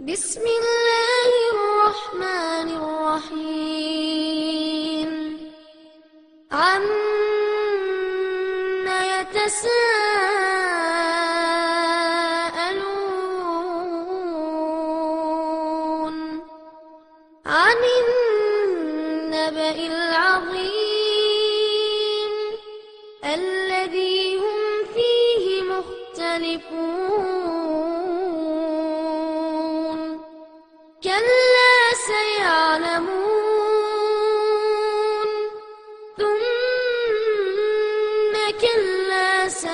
بسم الله الرحمن الرحيم عم يتساءلون عن النبأ العظيم الذي هم فيه مختلفون كلا سيعلمون ثم كلا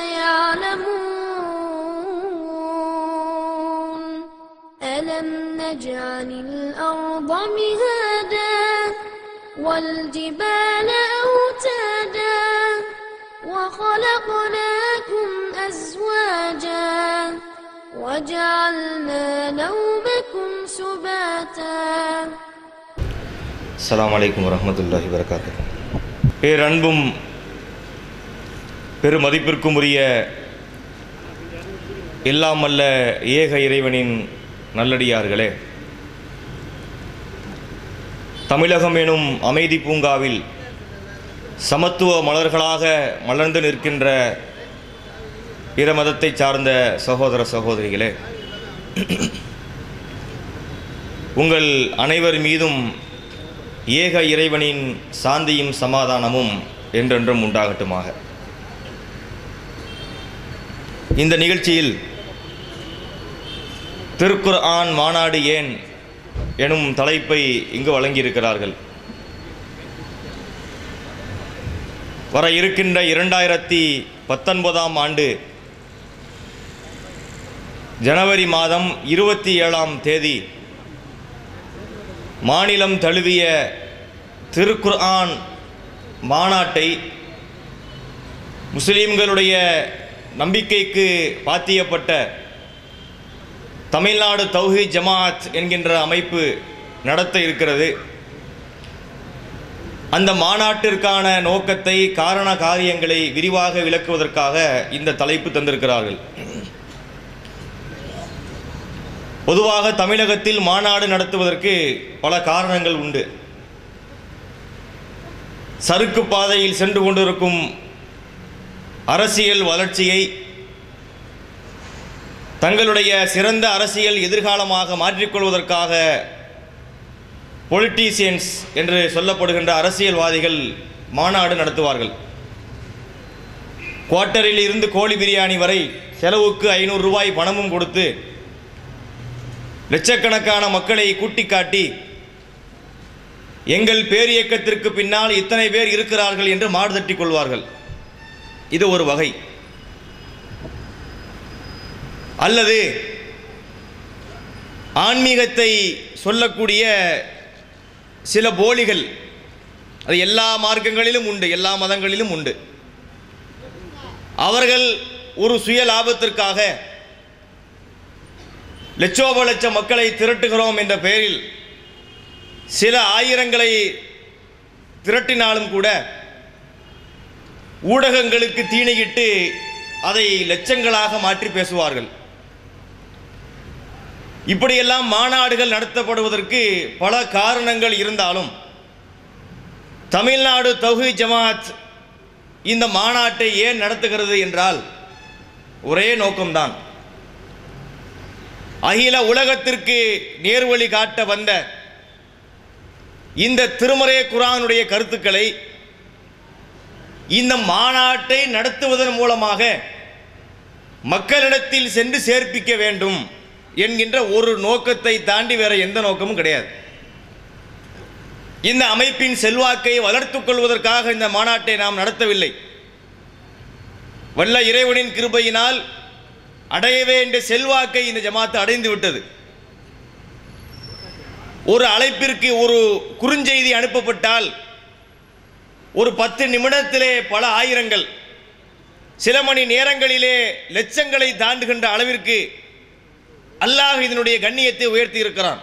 سيعلمون ألم نجعل الأرض مهادا والجبال أوتادا وخلقناكم أزواجا وجعلنا نومكم سباتا அஸ்ஸலாமு அலைக்கும் வரஹ்மத்துல்லாஹி வரகாத்து பேரன்பும் பெருமதிப்பிற்கும் உரிய எல்லாம் அல்ல ஏக இறைவனின் நல்லடியார்களே தமிழகம் எனும் அமைதி பூங்காவில் சமத்துவ மலர்களாக மலர்ந்து நிற்கின்ற பிற மதத்தைச் சார்ந்த சகோதர சகோதரிகளே உங்கள் அனைவர் மீதும் ஏக இறைவனின் சாந்தியும் சமாதானமும் என்றென்றும் உண்டாகட்டுமாக இந்த நிகழ்ச்சியில் திருக்குர் ஆன் மாநாடு ஏன் எனும் தலைப்பை இங்கு வழங்கியிருக்கிறார்கள் வர இருக்கின்ற இரண்டாயிரத்தி பத்தொன்பதாம் ஆண்டு ஜனவரி மாதம் இருபத்தி ஏழாம் தேதி மாநிலம் தழுவிய திருக்குர்ஆன் மாநாட்டை முஸ்லீம்களுடைய நம்பிக்கைக்கு பாத்தியப்பட்ட தமிழ்நாடு தௌஹீத் ஜமாஅத் என்கின்ற அமைப்பு நடத்த இருக்கிறது அந்த மாநாட்டிற்கான நோக்கத்தை காரண காரியங்களை விரிவாக விளக்குவதற்காக இந்த தலைப்பு தந்திருக்கிறார்கள் பொதுவாக தமிழகத்தில் மாநாடு நடத்துவதற்கு பல காரணங்கள் உண்டு சறுக்கு பாதையில் சென்று கொண்டிருக்கும் அரசியல் வளர்ச்சியை தங்களுடைய சிறந்த அரசியல் எதிர்காலமாக மாற்றிக்கொள்வதற்காக பொலிட்டீசியன்ஸ் என்று சொல்லப்படுகின்ற அரசியல்வாதிகள் மாநாடு நடத்துவார்கள் குவார்ட்டரில் இருந்து கோழி பிரியாணி வரை செலவுக்கு ஐநூறு ரூபாய் பணமும் கொடுத்து லட்சக்கணக்கான மக்களை கூட்டி காட்டி எங்கள் பேரியக்கத்திற்கு பின்னால் இத்தனை பேர் இருக்கிறார்கள் என்று மாடு தட்டிக் கொள்வார்கள் இது ஒரு வகை அல்லது ஆன்மீகத்தை சொல்லக்கூடிய சில போலிகள் அது எல்லா மார்க்கங்களிலும் உண்டு எல்லா மதங்களிலும் உண்டு அவர்கள் ஒரு சுய லாபத்திற்காக லட்சோப லட்ச மக்களை திரட்டுகிறோம் என்ற பெயரில் சில ஆயிரங்களை திரட்டினாலும் கூட ஊடகங்களுக்கு தீனியிட்டு அதை லட்சங்களாக மாற்றி பேசுவார்கள் இப்படியெல்லாம் மாநாடுகள் நடத்தப்படுவதற்கு பல காரணங்கள் இருந்தாலும் தமிழ்நாடு தௌஹி ஜமாத் இந்த மாநாட்டை ஏன் நடத்துகிறது என்றால் ஒரே நோக்கம்தான் அகில உலகத்திற்கு நேர்வழி காட்ட வந்த இந்த திருமறை குரானுடைய கருத்துக்களை இந்த மாநாட்டை நடத்துவதன் மூலமாக மக்களிடத்தில் சென்று சேர்ப்பிக்க வேண்டும் என்கின்ற ஒரு நோக்கத்தை தாண்டி வேற எந்த நோக்கமும் கிடையாது இந்த அமைப்பின் செல்வாக்கை வளர்த்துக் கொள்வதற்காக இந்த மாநாட்டை நாம் நடத்தவில்லை வல்ல இறைவனின் கிருபையினால் அடைய வேண்டிய செல்வாக்கை இந்த ஜமாத்து அடைந்து விட்டது ஒரு அழைப்பிற்கு ஒரு குறுஞ்செய்தி அனுப்பப்பட்டால் ஒரு பத்து நிமிடத்திலே பல ஆயிரங்கள் சில மணி நேரங்களிலே லட்சங்களை தாண்டுகின்ற அளவிற்கு அல்லாஹ் இதனுடைய கண்ணியத்தை உயர்த்தி இருக்கிறான்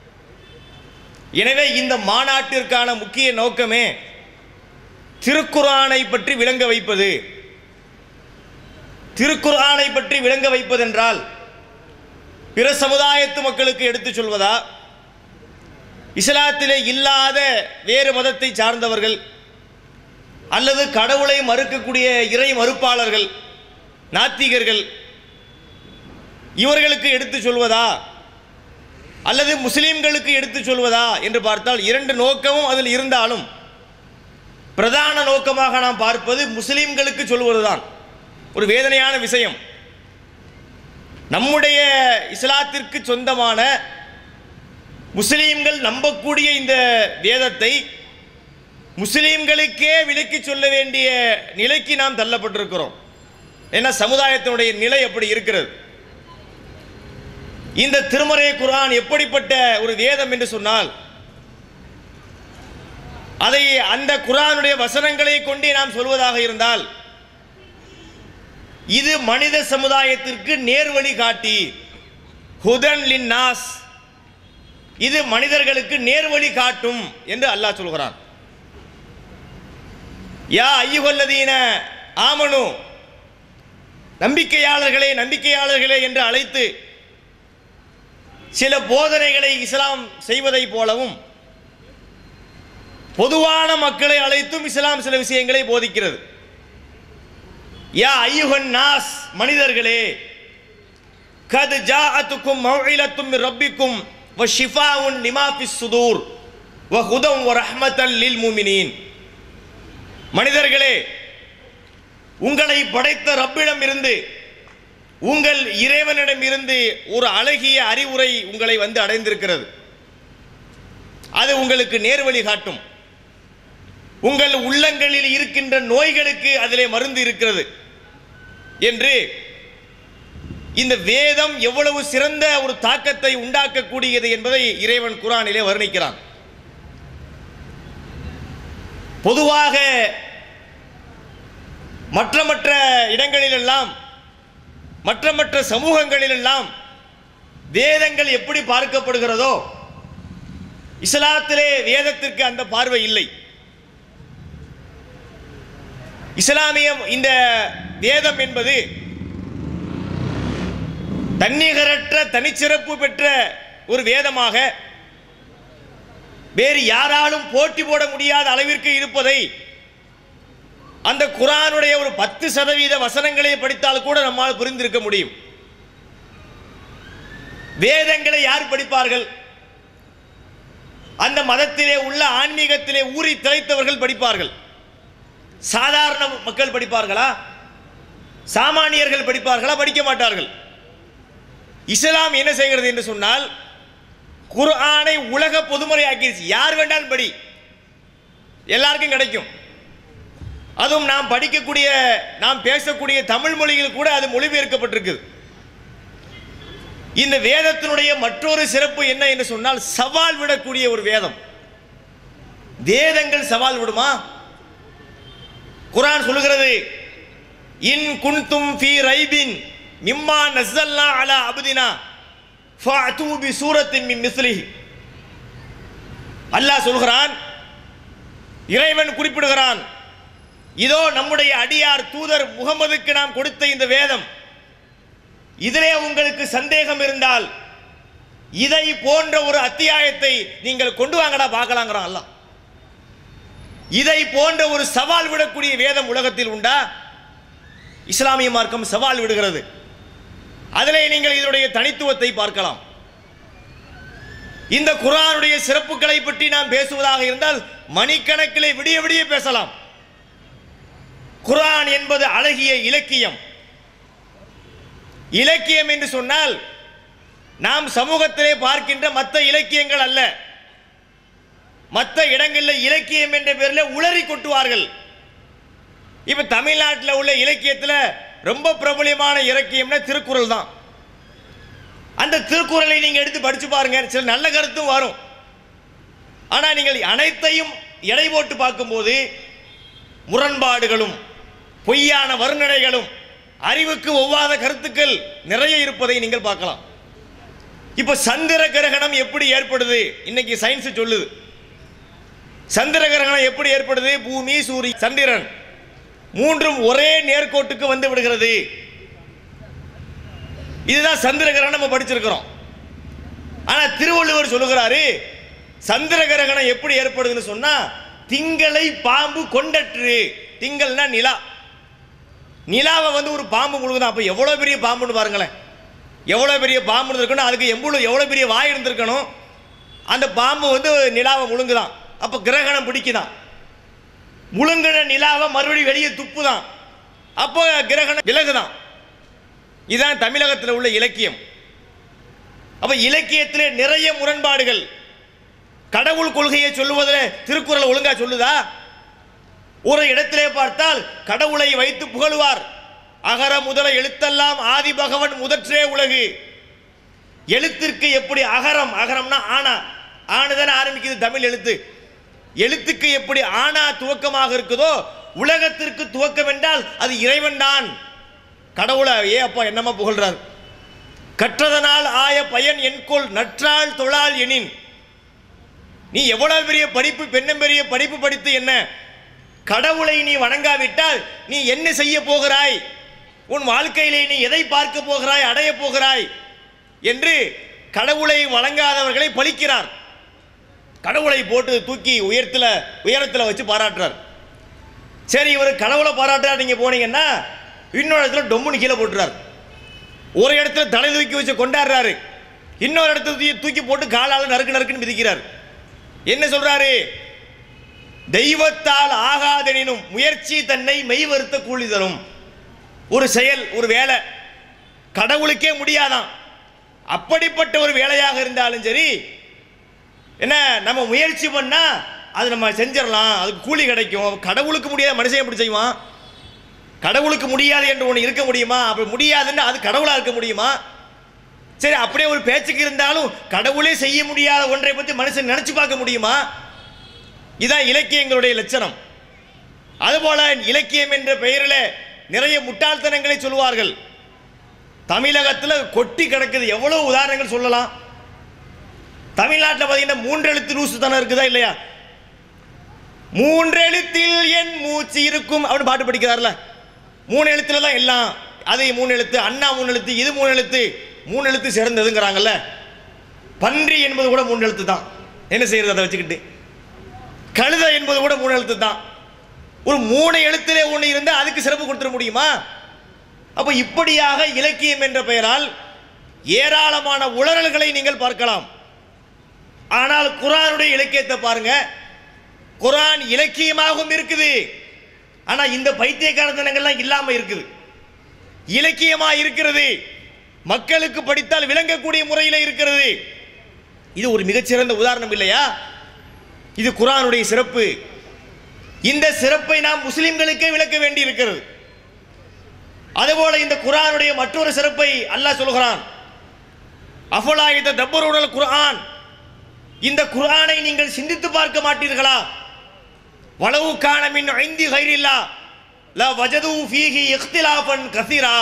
எனவே இந்த மாநாட்டிற்கான முக்கிய நோக்கமே திருக்குரானை பற்றி விளங்க வைப்பது திருக்குர்ஆனை பற்றி விளங்க வைப்பதென்றால் பிற சமுதாயத்து மக்களுக்கு எடுத்துச் சொல்வதா இஸ்லாத்திலே இல்லாத வேறு மதத்தை சார்ந்தவர்கள் அல்லது கடவுளை மறுக்கக்கூடிய இறை மறுப்பாளர்கள் நாத்திகர்கள் இவர்களுக்கு எடுத்துச் சொல்வதா அல்லது முஸ்லிம்களுக்கு எடுத்துச் சொல்வதா என்று பார்த்தால் இரண்டு நோக்கமும் அதில் இருந்தாலும் பிரதான நோக்கமாக நாம் பார்ப்பது முஸ்லிம்களுக்கு சொல்வதுதான் ஒரு வேதனையான விஷயம் நம்முடைய இஸ்லாத்திற்கு சொந்தமான முஸ்லீம்கள் நம்பக்கூடிய இந்த வேதத்தை முஸ்லீம்களுக்கே விலக்கி சொல்ல வேண்டிய நிலைக்கு நாம் தள்ளப்பட்டிருக்கிறோம் ஏன்னா சமுதாயத்தினுடைய நிலை அப்படி இருக்கிறது இந்த திருமறை குர்ஆன் எப்படிப்பட்ட ஒரு வேதம் என்று சொன்னால் அதை அந்த குர்ஆனுடைய வசனங்களை கொண்டே நாம் சொல்வதாக இருந்தால் இது மனித சமுதாயத்திற்கு நேர்வழி காட்டி ஹுதன் லின் நாஸ் இது மனிதர்களுக்கு நேர்வழி காட்டும் என்று அல்லாஹ் சொல்கிறான் யா ஐயுகல்லதீன ஆமனு நம்பிக்கையாளர்களே நம்பிக்கையாளர்களே என்று அழைத்து சில போதனைகளை இஸ்லாம் செய்வதைப் போலவும் பொதுவான மக்களை அழைத்தும் இஸ்லாம் சில விஷயங்களை போதிக்கிறது யா ஐயுகன் நாஸ் மனிதர்களே கது ஜாஅத்துக்கும் மௌஇலத்தும் மின் ரப்பிக்கும் வ ஷிஃபாவுன் லிமா ஃபிஸ் சுதூர் வ ஹுதம் வ ரஹ்மத்தன் லில் முமினீன் மனிதர்களே உங்களை படைத்த ரப்பிடம் இருந்து உங்கள் இறைவனிடம் இருந்து ஒரு அழகிய அறிவுரை உங்களை வந்து அடைந்திருக்கிறது அது உங்களுக்கு நேர்வழி காட்டும் உங்கள் உள்ளங்களில் இருக்கின்ற நோய்களுக்கு அதிலே மருந்து இருக்கிறது என்று இந்த வேதம் எவ்வளவு சிறந்த ஒரு தாக்கத்தை உண்டாக்கக்கூடியது என்பதை இறைவன் குரானிலே வர்ணிக்கிறான் பொதுவாக மற்ற மற்ற இடங்களிலெல்லாம் மற்ற மற்ற சமூகங்களிலெல்லாம் வேதங்கள் எப்படி பார்க்கப்படுகிறதோ இஸ்லாத்திலே வேதத்திற்கு அந்த பார்வை இல்லை இஸ்லாமியம் இந்த வேதம் என்பது தன்னிகரற்ற தனிச்சிறப்பு பெற்ற ஒரு வேதமாக வேறு யாராலும் போட்டி போட முடியாத அளவிற்கு இருப்பதை அந்த குரானுடைய ஒரு பத்து சதவீத வசனங்களை படித்தால் கூட நம்மால் புரிந்திருக்க முடியும் வேதங்களை யார் படிப்பார்கள் அந்த மதத்திலே உள்ள ஆன்மீகத்திலே ஊறி திளைத்தவர்கள் படிப்பார்கள் சாதாரண மக்கள் படிப்பார்களா சாமானியர்கள் படிப்பார்களா படிக்க மாட்டார்கள் இஸ்லாம் என்ன செய்கிறது என்று சொன்னால் குர்ஆனை உலக பொதுமுறை ஆக்கிடுச்சு யார் வேண்டாலும் படி எல்லாருக்கும் கிடைக்கும் அதுவும் நாம் படிக்கக்கூடிய நாம் பேசக்கூடிய தமிழ் மொழியில் கூட அது மொழிபெயர்க்கப்பட்டிருக்குது இந்த வேதத்தினுடைய மற்றொரு சிறப்பு என்ன என்று சொன்னால் சவால் விடக்கூடிய ஒரு வேதம் வேதங்கள் சவால் விடுமா குர்ஆன் சொல்லுகிறது இன் குன்தும் ஃபீ ரைபின் மிம்மா நஸ்ஸல்னா அலா அப்தினா ஃபஅது பி சூரத்தின் மின் மிஸ்லிஹி அல்லாஹ் சொல்கிறான் இறைவன் குறிப்பிடுகிறான் இதோ நம்முடைய அடியார் தூதர் முகமதுக்கு நாம் கொடுத்த இந்த வேதம் இதிலே உங்களுக்கு சந்தேகம் இருந்தால் இதை போன்ற ஒரு அத்தியாயத்தை நீங்கள் கொண்டு வாங்கடா பார்க்கலாங்கிறான் அல்லாஹ் இதை போன்ற ஒரு சவால் விடக்கூடிய வேதம் உலகத்தில் உண்டா இஸ்லாமிய மார்க்கம் சவால் விடுகிறது அதிலே நீங்கள் இதனுடைய தனித்துவத்தை பார்க்கலாம் இந்த குர்ஆனுடைய சிறப்புகளை பற்றி நாம் பேசுவதாக இருந்தால் மணிக்கணக்கிலே விடிய விடிய பேசலாம் குர்ஆன் என்பது அழகிய இலக்கியம் இலக்கியம் என்று சொன்னால் நாம் சமூகத்திலே பார்க்கின்ற மற்ற இலக்கியங்கள் அல்ல மற்ற இடங்களில் இலக்கியம் என்ற பேரில் உளறி கொட்டுவார்கள் இப்ப தமிழ்நாட்டில் உள்ள இலக்கியத்தில் ரொம்ப பிரபலியமான இலக்கியம்னா திருக்குறள் தான் அந்த திருக்குறளை நீங்க எடுத்து படிச்சு பாருங்க சில நல்ல கருத்தும் வரும் ஆனா நீங்கள் அனைத்தையும் எடை போட்டு பார்க்கும்போது முரண்பாடுகளும் பொய்யான வர்ணனைகளும் அறிவுக்கு ஒவ்வாத கருத்துக்கள் நிறைய இருப்பதை நீங்கள் பார்க்கலாம் இப்ப சந்திர கிரகணம் எப்படி ஏற்படுது இன்னைக்கு சயின்ஸ் சொல்லுது சந்திர கிரகணம் எப்படி ஏற்படுது பூமி சூரிய சந்திரன் மூன்றும் ஒரே நேர்கோட்டுக்கு வந்து விடுகிறது இதுதான் சந்திர கிரகணம் நம்ம படிச்சிருக்கிறோம் ஆனா திருவள்ளுவர் சொல்லுகிறாரு சந்திர கிரகணம் எப்படி ஏற்படுதுன்னு சொன்னா திங்களை பாம்பு கொண்டற்று திங்கள்னா நிலா நிலாவை வந்து ஒரு பாம்பு முழுகுதான் அப்போ எவ்வளோ பெரிய பாம்புன்னு பாருங்களேன் எவ்வளோ பெரிய பாம்பு இருந்திருக்கணும் அதுக்கு எவ்வளோ எவ்வளோ பெரிய வாய் இருந்திருக்கணும் அந்த பாம்பு வந்து நிலாவை முழுங்குதான் அப்போ கிரகணம் பிடிக்குதான் முழுங்கின நிலாவை மறுபடியும் வெளியே துப்புதான் அப்போ கிரகணம் விலகுதான் இதுதான் தமிழகத்தில் உள்ள இலக்கியம் அப்ப இலக்கியத்திலே நிறைய முரண்பாடுகள் கடவுள் கொள்கையை சொல்லுவதில் திருக்குறள் ஒழுங்கா சொல்லுதா ஒரு இடத்திலே பார்த்தால் கடவுளை வைத்து புகழுவார் அகர முதல எழுத்தெல்லாம் ஆதி பகவன் முதற்றே உலகு எழுத்திற்கு எப்படி அகரம் அகரம்னா ஆனா ஆணுதானே ஆரம்பிக்குது தமிழ் எழுத்து எழுத்துக்கு எப்படி ஆனா துவக்கமாக இருக்குதோ உலகத்திற்கு துவக்கம் என்றால் அது இறைவன் தான் கடவுளை ஏ அப்பா என்னமா புகழ்றார் கற்றதனால் ஆய பயன் என்கொள் நற்றாள் தொழால் எனின் நீ எவ்வளவு பெரிய படிப்பு பெண்ணும் பெரிய படிப்பு படித்து என்ன கடவுளை நீ வணங்காவிட்டால் நீ என்ன செய்ய போகிறாய் உன் வாழ்க்கையிலே நீ எதை பார்க்க போகிறாய் அடைய போகிறாய் என்று கடவுளை வணங்காதவர்களை பழிக்கிறார் கடவுளை போட்டு தூக்கி உயரத்தில் உயரத்தில் வச்சு பாராட்டுறார் சரி இவர் கடவுளை பாராட்டுறார் நீங்க போனீங்கன்னா இன்னொரு இடத்துல டொம்முன்னு கீழே போட்டுறார் ஒரு இடத்துல தலை தூக்கி வச்சு கொண்டாடுறாரு இன்னொரு இடத்துல தூக்கி தூக்கி போட்டு காலால் நறுக்கு நறுக்குன்னு மிதிக்கிறார் என்ன சொல்றாரு தெய்வத்தால் ஆகாதெனினும் முயற்சி தன்னை மெய்வருத்த கூலி தரும் ஒரு செயல் ஒரு வேலை கடவுளுக்கே முடியாதான் அப்படிப்பட்ட ஒரு வேலையாக இருந்தாலும் சரி என்ன நம்ம முயற்சி பண்ணா அது நம்ம செஞ்சிடலாம் அதுக்கு கூலி கிடைக்கும் கடவுளுக்கு முடியாத மனுஷன் எப்படி செய்வான் கடவுளுக்கு முடியாது என்று ஒன்று இருக்க முடியுமா அப்படி முடியாதுன்னு அது கடவுளா இருக்க முடியுமா சரி அப்படியே ஒரு பேச்சுக்கு இருந்தாலும் கடவுளே செய்ய முடியாத ஒன்றை பற்றி மனுஷன் நினைச்சு பார்க்க முடியுமா இதான் இலக்கியங்களுடைய லட்சணம் அதுபோல இலக்கியம் என்ற பெயரில் நிறைய முட்டாள்தனங்களை சொல்லுவார்கள் தமிழகத்தில் கொட்டி கிடக்குது எவ்வளவு உதாரணங்கள் சொல்லலாம் தமிழ்நாட்டில் பார்த்தீங்கன்னா மூன்றெழுத்து லூசு தானே இருக்குதா இல்லையா மூன்றெழுத்தில் என் மூச்சு இருக்கும் அப்படின்னு பாட்டு படிக்கிறார்ல மூணு எழுத்துல தான் எல்லாம் அது மூணு எழுத்து அண்ணா மூணு எழுத்து இது மூணு எழுத்து மூணு எழுத்து சிறந்ததுங்கிறாங்கல்ல பன்றி என்பது கூட மூணு எழுத்து தான் என்ன செய்யறது அதை வச்சுக்கிட்டு கழுதை என்பது கூட மூணு எழுத்து தான் ஒரு மூணு எழுத்திலே ஒன்று இருந்தால் அதுக்கு சிறப்பு கொடுத்துட முடியுமா அப்போ இப்படியாக இலக்கியம் என்ற பெயரால் ஏராளமான உளறல்களை நீங்கள் பார்க்கலாம் ஆனால் குரானுடைய இலக்கியத்தை பாருங்க குரான் இலக்கியமாகவும் இருக்குது ஆனா இந்த பைத்தியக்காரத்தனங்கள்லாம் இல்லாம இருக்குது இலக்கியமா இருக்கிறது மக்களுக்கு படித்தால் விளங்கக்கூடிய முறையில் இருக்கிறது இது ஒரு மிகச்சிறந்த உதாரணம் இல்லையா இது குரானுடைய சிறப்பு இந்த சிறப்பை நாம் முஸ்லிம்களுக்கே விளக்க வேண்டி இருக்கிறது அதுபோல இந்த குரானுடைய மற்றொரு சிறப்பை அல்லாஹ் சொல்கிறான் அஃபலா இந்த தப்பருடல் குர்ஆன் இந்த குர்ஆனை நீங்கள் சிந்தித்து பார்க்க மாட்டீர்களா வலவு காண மின் ஐந்தி கைரில்லா ல வஜது ஃபீஹி இഖ்திலாஃபன் கஸீரா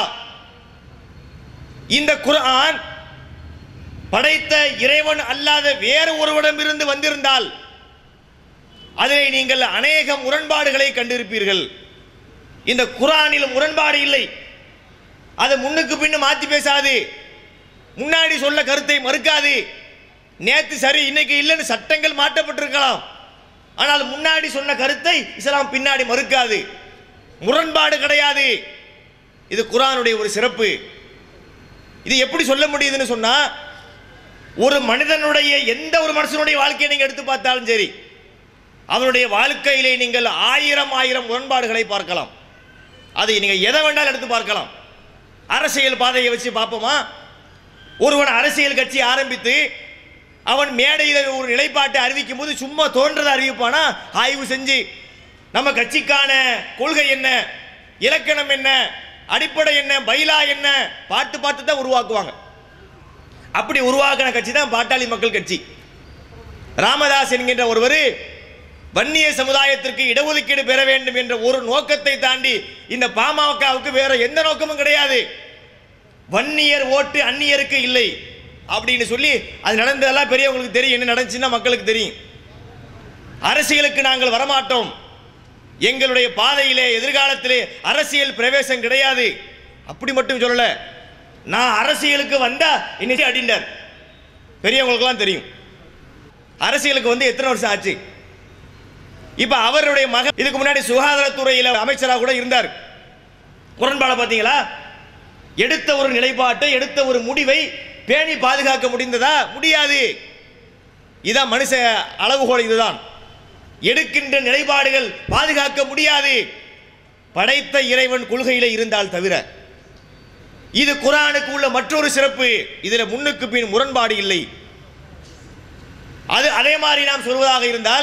இந்த குர்ஆன் படைத்த இறைவன் அல்லாத வேறு ஒருவரிடமிருந்து வந்திருந்தால் அதிலே நீங்கள் அநேக முரண்பாடுகளை கண்டிருப்பீர்கள் இந்த குர்ஆனில் முரண்பாடு இல்லை அதை முன்னுக்கு பின்னு மாத்தி பேசாது முன்னாடி சொல்ல கருத்தை மறுக்காது நேத்து சரி இன்னைக்கு இல்லைன்னு சட்டங்கள் மாற்றப்பட்டிருக்கலாம் ஆனால் முன்னாடி சொன்ன கருத்தை இஸ்லாம் பின்னாடி மறுக்காது முரண்பாடு கிடையாது இது குரானுடைய ஒரு சிறப்பு இது எப்படி சொல்ல முடியுதுன்னு சொன்னா ஒரு மனிதனுடைய எந்த ஒரு மனுஷனுடைய வாழ்க்கையை நீங்க எடுத்து பார்த்தாலும் சரி அவனுடைய வாழ்க்கையிலே நீங்கள் ஆயிரம் ஆயிரம் முரண்பாடுகளை பார்க்கலாம் அதை நீங்க எதை வேண்டாலும் எடுத்து பார்க்கலாம் அரசியல் பாதையை வச்சு பார்ப்போமா ஒருவன் அரசியல் கட்சி ஆரம்பித்து அவன் மேடையில் ஒரு நிலைப்பாட்டை அறிவிக்கும் போது சும்மா தோன்றதை அறிவிப்பானா ஆய்வு செஞ்சு நம்ம கட்சிக்கான கொள்கை என்ன இலக்கணம் என்ன அடிப்படை என்ன பைலா என்ன பார்த்து பார்த்து தான் உருவாக்குவாங்க அப்படி உருவாக்கின கட்சி தான் பாட்டாளி மக்கள் கட்சி ராமதாஸ் என்கின்ற ஒருவர் வன்னிய சமுதாயத்திற்கு இடஒதுக்கீடு பெற வேண்டும் என்ற ஒரு நோக்கத்தை தாண்டி இந்த பாமகவுக்கு வேற எந்த நோக்கமும் கிடையாது வன்னியர் ஓட்டு அந்நியருக்கு இல்லை அப்படின்னு சொல்லி அது நடந்ததெல்லாம் பெரியவங்களுக்கு தெரியும் என்ன நடந்துச்சுன்னா மக்களுக்கு தெரியும் அரசியலுக்கு நாங்கள் வரமாட்டோம் எங்களுடைய பாதையிலே எதிர்காலத்திலே அரசியல் பிரவேசம் கிடையாது அப்படி மட்டும் சொல்லல நான் அரசியலுக்கு வந்தா இன்னைக்கு அடிண்டார் பெரியவங்களுக்கெல்லாம் தெரியும் அரசியலுக்கு வந்து எத்தனை வருஷம் ஆச்சு இப்ப அவருடைய மகன் இதுக்கு முன்னாடி சுகாதாரத்துறையில் அமைச்சராக கூட இருந்தார் முரண்பாடை பார்த்தீங்களா எடுத்த ஒரு நிலைப்பாட்டை எடுத்த ஒரு முடிவை பேணி பாதுகாக்க முடிந்ததா முடியாது இதான் மனுஷ அளவுகோல் இதுதான் எடுக்கின்ற நிலைப்பாடுகள் பாதுகாக்க முடியாது படைத்த இறைவன் கொள்கையில இருந்தால் தவிர இது குரானுக்கு உள்ள மற்றொரு சிறப்பு இதுல முன்னுக்கு பின் முரண்பாடு இல்லை அது அதே மாதிரி நாம் சொல்வதாக இருந்தால்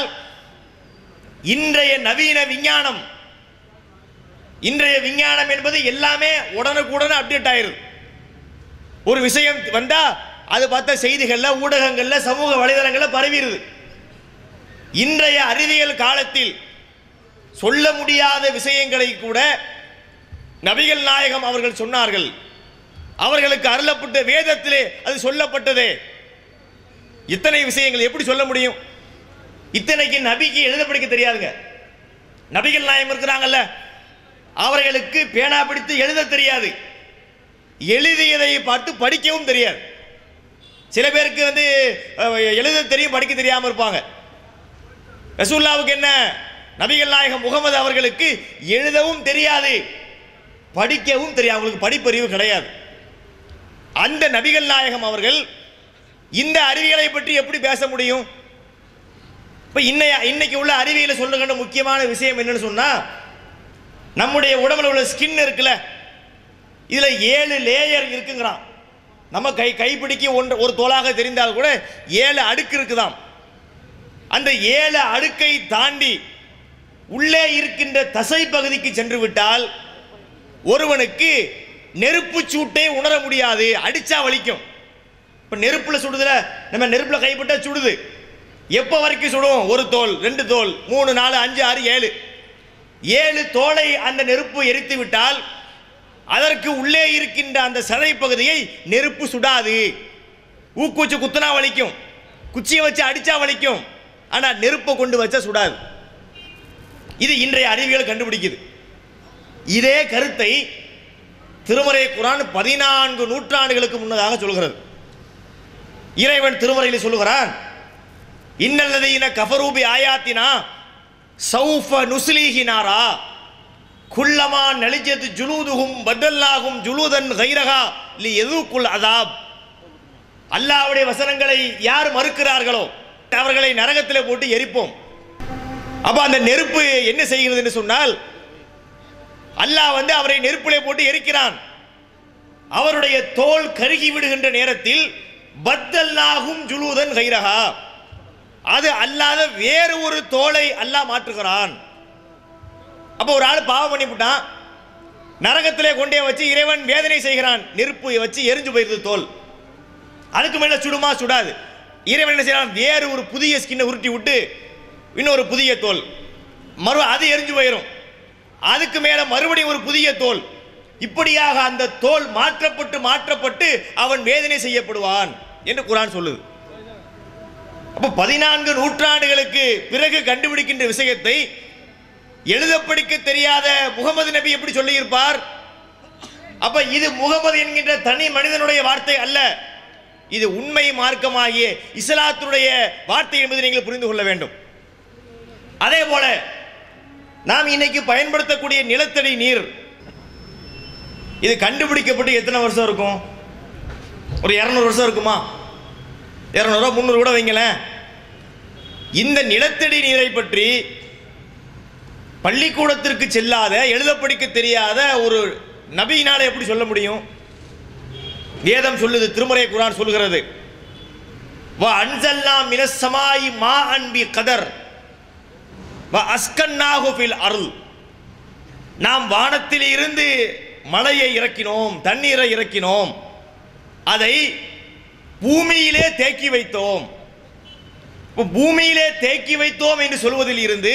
இன்றைய நவீன விஞ்ஞானம் இன்றைய விஞ்ஞானம் என்பது எல்லாமே உடனுக்குடனே அப்டேட் ஆயிருது ஒரு விஷயம் வந்தா அது பார்த்த செய்திகள்ல ஊடகங்கள்ல சமூக வலைதளங்கள்ல பரவிடுது இன்றைய அறிவியல் காலத்தில் சொல்ல முடியாத விஷயங்களை கூட நபிகள் நாயகம் அவர்கள் சொன்னார்கள் அவர்களுக்கு அருளப்பட்ட வேதத்திலே அது சொல்லப்பட்டதே இத்தனை விஷயங்கள் எப்படி சொல்ல முடியும் இத்தனைக்கு நபிக்கு எழுத படிக்க தெரியாதுங்க நபிகள் நாயகம் இருக்கிறாங்கல்ல அவர்களுக்கு பேனா பிடித்து எழுத தெரியாது எழுதியதை பார்த்து படிக்கவும் தெரியாது சில பேருக்கு வந்து அஹ், எழுத தெரியும் படிக்க தெரியாம இருப்பாங்க ரசூல்லாவுக்கு என்ன நபிகள் நாயகம் முகமது அவர்களுக்கு எழுதவும் தெரியாது படிக்கவும் தெரியாது அவங்களுக்கு படிப்பறிவு கிடையாது அந்த நபிகள் நாயகம் அவர்கள் இந்த அறிவியலை பற்றி எப்படி பேச முடியும் இப்போ இன்னைய இன்னைக்கு உள்ள அறிவியலை சொல்லுகின்ற முக்கியமான விஷயம் என்னன்னு சொன்னா நம்முடைய உடம்புல உள்ள ஸ்கின் இருக்குல்ல இதுல ஏழு லேயர் இருக்குங்கிறான் நம்ம கை கைப்பிடிக்க ஒன்று ஒரு தோலாக தெரிந்தால் கூட ஏழு அடுக்கு இருக்குதாம் அந்த ஏழு அடுக்கை தாண்டி உள்ளே இருக்கின்ற தசை பகுதிக்கு சென்று விட்டால் ஒருவனுக்கு நெருப்பு சூட்டை உணர முடியாது அடிச்சா வலிக்கும் இப்போ நெருப்புல சுடுதுல நம்ம நெருப்புல கைப்பட்டா சுடுது எப்போ வரைக்கும் சுடும் ஒரு தோல் ரெண்டு தோல் மூணு நாலு அஞ்சு ஆறு ஏழு ஏழு தோலை அந்த நெருப்பு எரித்து விட்டால் அதற்கு உள்ளே இருக்கின்ற அந்த சதை பகுதியை நெருப்பு சுடாது ஊக்குச்சு குத்துனா வலிக்கும் குச்சியை வச்சு அடிச்சா வலிக்கும் ஆனா நெருப்பை கொண்டு வச்சா சுடாது இது இன்றைய அறிவியல் கண்டுபிடிக்குது இதே கருத்தை திருமறை குரான் பதினான்கு நூற்றாண்டுகளுக்கு முன்னதாக சொல்கிறது இறைவன் திருமறையில் சொல்லுகிறான் இன்னல்லதீன கஃபரூபி ஆயாத்தினா சௌஃப நுஸ்லீஹினாரா குல்லமா நலிஜத் ஜுலூதுகும் பதல்லாகும் ஜுலூதன் கைரகா லி எதுக்குல் அதாப் அல்லாஹ்வுடைய வசனங்களை யார் மறுக்கிறார்களோ அவர்களை நரகத்திலே போட்டு எரிப்போம் அப்ப அந்த நெருப்பு என்ன செய்கிறது என்று சொன்னால் அல்லாஹ் வந்து அவரை நெருப்பிலே போட்டு எரிக்கிறான் அவருடைய தோல் கருகி விடுகின்ற நேரத்தில் பத்தல்லாகும் ஜுலூதன் கைரகா அது அல்லாத வேறு ஒரு தோலை அல்லாஹ் மாற்றுகிறான் அப்போ ஒரு ஆள் பாவம் பண்ணிவிட்டான் நரகத்திலே கொண்டே வச்சு இறைவன் வேதனை செய்கிறான் நெருப்பு வச்சு எரிஞ்சு போயிருது தோல் அதுக்கு மேல சுடுமா சுடாது இறைவன் என்ன செய்யறான் வேறு ஒரு புதிய ஸ்கின்னை உருட்டி விட்டு இன்னொரு புதிய தோல் மறு அது எரிஞ்சு போயிடும் அதுக்கு மேல மறுபடியும் ஒரு புதிய தோல் இப்படியாக அந்த தோல் மாற்றப்பட்டு மாற்றப்பட்டு அவன் வேதனை செய்யப்படுவான் என்று குரான் சொல்லுது அப்ப பதினான்கு நூற்றாண்டுகளுக்கு பிறகு கண்டுபிடிக்கின்ற விஷயத்தை எழுத படிக்க தெரியாத முகமது நபி எப்படி சொல்லியிருப்பார் அப்ப இது முகமது என்கின்ற தனி மனிதனுடைய வார்த்தை அல்ல இது உண்மை மார்க்கமாகிய இஸ்லாத்துடைய வார்த்தை என்பதை நீங்கள் புரிந்து கொள்ள வேண்டும் அதே போல நாம் இன்னைக்கு பயன்படுத்தக்கூடிய நிலத்தடி நீர் இது கண்டுபிடிக்கப்பட்டு எத்தனை வருஷம் இருக்கும் ஒரு இரநூறு வருஷம் இருக்குமா இரநூறுவா முந்நூறு கூட வைங்களேன் இந்த நிலத்தடி நீரை பற்றி பள்ளிக்கூடத்திற்கு செல்லாத எழுத படிக்க தெரியாத ஒரு நபியினால எப்படி சொல்ல முடியும் வேதம் சொல்லுது திருமறை குரான் சொல்கிறது வ அன்சல்லா மினஸ் சமாயி மா அன்பி கதர் வ அஸ்கன்னாஹு ஃபில் அருள் நாம் வானத்தில் இருந்து மழையை இறக்கினோம் தண்ணீரை இறக்கினோம் அதை பூமியிலே தேக்கி வைத்தோம் இப்போ பூமியிலே தேக்கி வைத்தோம் என்று சொல்வதில் இருந்து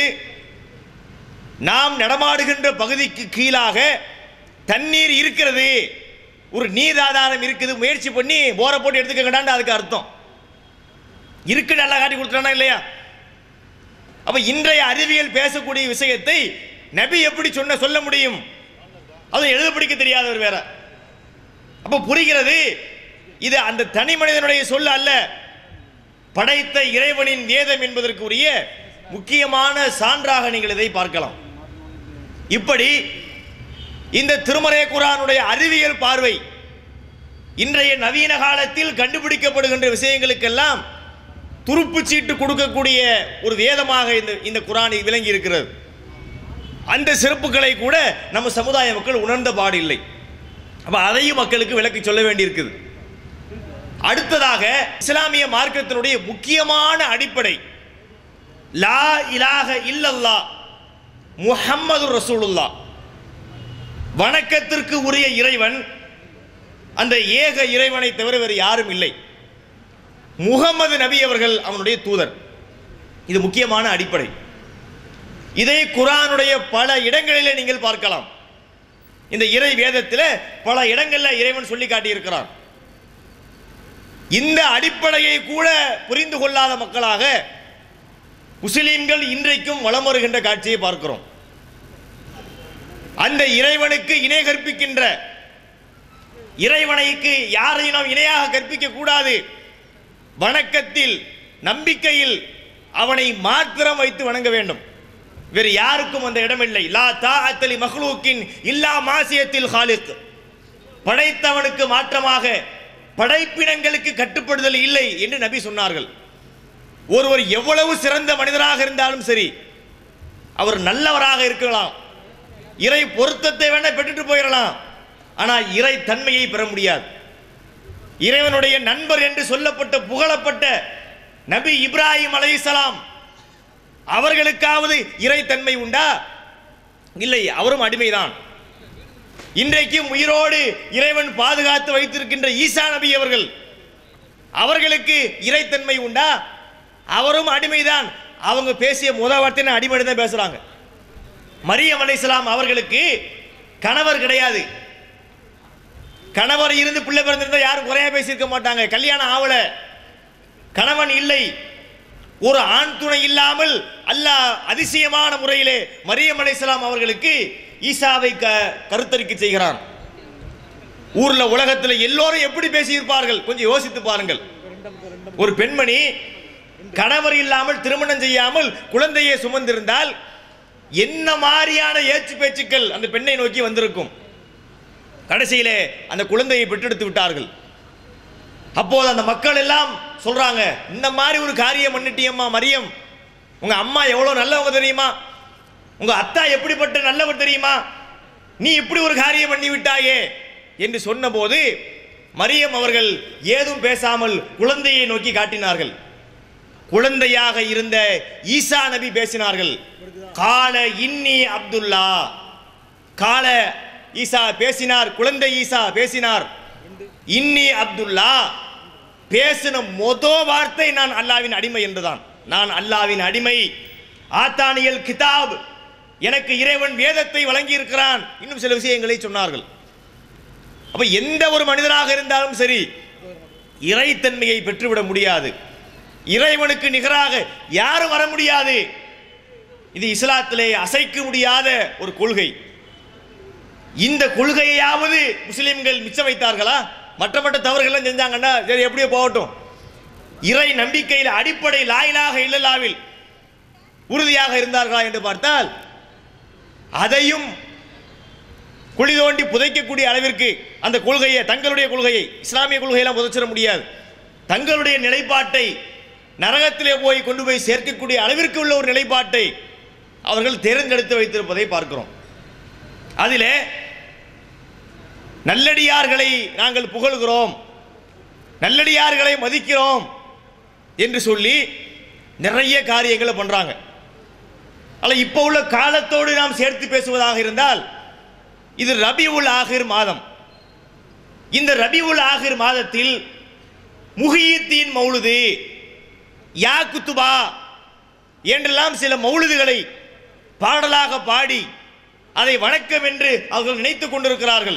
நாம் நடமாடுகின்ற பகுதிக்கு கீழாக தண்ணீர் இருக்கிறது ஒரு நீர் ஆதாரம் இருக்குது முயற்சி பண்ணி போரை போட்டு எடுத்துக்கங்கடான்னு அதுக்கு அர்த்தம் இருக்கு நல்லா காட்டி கொடுத்துட்டானா இல்லையா அப்ப இன்றைய அறிவியல் பேசக்கூடிய விஷயத்தை நபி எப்படி சொன்ன சொல்ல முடியும் அது எழுத படிக்க தெரியாதவர் வேற அப்ப புரிகிறது இது அந்த தனி மனிதனுடைய சொல் அல்ல படைத்த இறைவனின் வேதம் என்பதற்கு உரிய முக்கியமான சான்றாக நீங்கள் இதை பார்க்கலாம் இப்படி இந்த திருமறை குரானுடைய அறிவியல் பார்வை இன்றைய நவீன காலத்தில் கண்டுபிடிக்கப்படுகின்ற விஷயங்களுக்கெல்லாம் துருப்புச் சீட்டு கொடுக்கக்கூடிய ஒரு வேதமாக இந்த இந்த குரான் விளங்கி இருக்கிறது அந்த சிறப்புகளை கூட நம்ம சமுதாய மக்கள் உணர்ந்த பாடு இல்லை அப்ப அதையும் மக்களுக்கு விளக்கி சொல்ல வேண்டியிருக்குது அடுத்ததாக இஸ்லாமிய மார்க்கத்தினுடைய முக்கியமான அடிப்படை லா இலாஹ இல்லல்லா முஹம்மது ரசூலுல்லா வணக்கத்திற்கு உரிய இறைவன் அந்த ஏக இறைவனை தவிர வேறு யாரும் இல்லை முகமது நபி அவர்கள் அவனுடைய தூதர் இது முக்கியமான அடிப்படை இதை குரானுடைய பல இடங்களிலே நீங்கள் பார்க்கலாம் இந்த இறை வேதத்தில் பல இடங்களில் இறைவன் சொல்லி காட்டியிருக்கிறான் இந்த அடிப்படையை கூட புரிந்து கொள்ளாத மக்களாக முஸ்லிம்கள் இன்றைக்கும் வலம் வருகின்ற காட்சியை பார்க்கிறோம் அந்த இறைவனுக்கு இணை கற்பிக்கின்ற இறைவனைக்கு யாரையும் நாம் இணையாக கற்பிக்க கூடாது வணக்கத்தில் நம்பிக்கையில் அவனை மாத்திரம் வைத்து வணங்க வேண்டும் வேறு யாருக்கும் அந்த இடமில்லை லா தாஅத்தலி மஹ்லூக்கின் இல்லா மாசியத்தில் ஹாலிக் படைத்தவனுக்கு மாற்றமாக படைப்பினங்களுக்கு கட்டுப்படுதல் இல்லை என்று நபி சொன்னார்கள் ஒருவர் எவ்வளவு சிறந்த மனிதராக இருந்தாலும் சரி அவர் நல்லவராக இருக்கலாம் இறை பொருத்தத்தை வேணா பெற்றுட்டு போயிடலாம் ஆனால் இறை தன்மையை பெற முடியாது இறைவனுடைய நண்பர் என்று சொல்லப்பட்ட புகழப்பட்ட நபி இப்ராஹிம் அலைஹிஸ்ஸலாம் அவர்களுக்காவது இறைத்தன்மை உண்டா இல்லை அவரும் அடிமைதான் இன்றைக்கும் உயிரோடு இறைவன் பாதுகாத்து வைத்திருக்கின்ற ஈசா நபி அவர்கள் அவர்களுக்கு இறைத்தன்மை உண்டா அவரும் அடிமைதான் அவங்க பேசிய முத வார்த்தை அடிமை தான் பேசுறாங்க மரியம் அலைஹிஸ்ஸலாம் அவர்களுக்கு கணவர் கிடையாது கணவர் இருந்து பிள்ளை பிறந்திருந்தா யாரும் குறையா பேசியிருக்க மாட்டாங்க கல்யாணம் ஆவல கணவன் இல்லை ஒரு ஆண் துணை இல்லாமல் அல்லாஹ் அதிசயமான முறையிலே மரியம் அலைஹிஸ்ஸலாம் அவர்களுக்கு ஈசாவை க கருத்தரிக்கை செய்கிறான் ஊர்ல உலகத்தில் எல்லோரும் எப்படி பேசியிருப்பார்கள் கொஞ்சம் யோசித்து பாருங்கள் ஒரு பெண்மணி கணவர் இல்லாமல் திருமணம் செய்யாமல் குழந்தையை சுமந்திருந்தால் என்ன மாதிரியான ஏச்சு பேச்சுக்கள் அந்த பெண்ணை நோக்கி வந்திருக்கும் கடைசியிலே அந்த குழந்தையை பெற்றெடுத்து விட்டார்கள் அப்போது அந்த மக்கள் எல்லாம் சொல்றாங்க இந்த மாதிரி ஒரு காரியம் பண்ணிட்டியம்மா மரியம் உங்க அம்மா எவ்வளவு நல்லவங்க தெரியுமா உங்க அத்தா எப்படிப்பட்ட நல்லவர் தெரியுமா நீ இப்படி ஒரு காரியம் பண்ணி விட்டாயே என்று சொன்னபோது மரியம் அவர்கள் ஏதும் பேசாமல் குழந்தையை நோக்கி காட்டினார்கள் குழந்தையாக இருந்த ஈசா நபி பேசினார்கள் கால இன்னி அப்துல்லா கால ஈசா பேசினார் குழந்தை ஈசா பேசினார் இன்னி அப்துல்லா பேசின மொத வார்த்தை நான் அல்லாவின் அடிமை என்றுதான் நான் அல்லாவின் அடிமை ஆத்தானியல் கிதாப் எனக்கு இறைவன் வேதத்தை வழங்கி இருக்கிறான் இன்னும் சில விஷயங்களை சொன்னார்கள் அப்ப எந்த ஒரு மனிதராக இருந்தாலும் சரி இறைத்தன்மையை பெற்றுவிட முடியாது இறைவனுக்கு நிகராக யாரும் வர முடியாது இது இஸ்லாத்திலே அசைக்க முடியாத ஒரு கொள்கை இந்த கொள்கையாவது முஸ்லிம்கள் மிச்சம் வைத்தார்களா மற்ற மற்ற தவறுகள்லாம் செஞ்சாங்கன்னா சரி எப்படியோ போகட்டும் இறை நம்பிக்கையில் அடிப்படை லாயிலாக இல்லல்லாவில் உறுதியாக இருந்தார்களா என்று பார்த்தால் அதையும் குழி தோண்டி புதைக்கக்கூடிய அளவிற்கு அந்த கொள்கையை தங்களுடைய கொள்கையை இஸ்லாமிய கொள்கையெல்லாம் புதைச்சிட முடியாது தங்களுடைய நிலைப்பாட்டை நரகத்திலே போய் கொண்டு போய் சேர்க்கக்கூடிய அளவிற்கு உள்ள ஒரு நிலைப்பாட்டை அவர்கள் தேர்ந்தெடுத்து வைத்திருப்பதை பார்க்கிறோம் அதிலே நல்லடியார்களை நாங்கள் புகழ்கிறோம் நல்லடியார்களை மதிக்கிறோம் என்று சொல்லி நிறைய காரியங்களை பண்றாங்க ஆனால் இப்போ உள்ள காலத்தோடு நாம் சேர்த்து பேசுவதாக இருந்தால் இது ரபியுல் ஆகிர் மாதம் இந்த ரபியுல் ஆகிர் மாதத்தில் முஹியத்தீன் மௌலுது யா குத்துபா என்றெல்லாம் சில மௌலுதுகளை பாடலாக பாடி அதை வணக்கம் என்று அவர்கள் நினைத்துக் கொண்டிருக்கிறார்கள்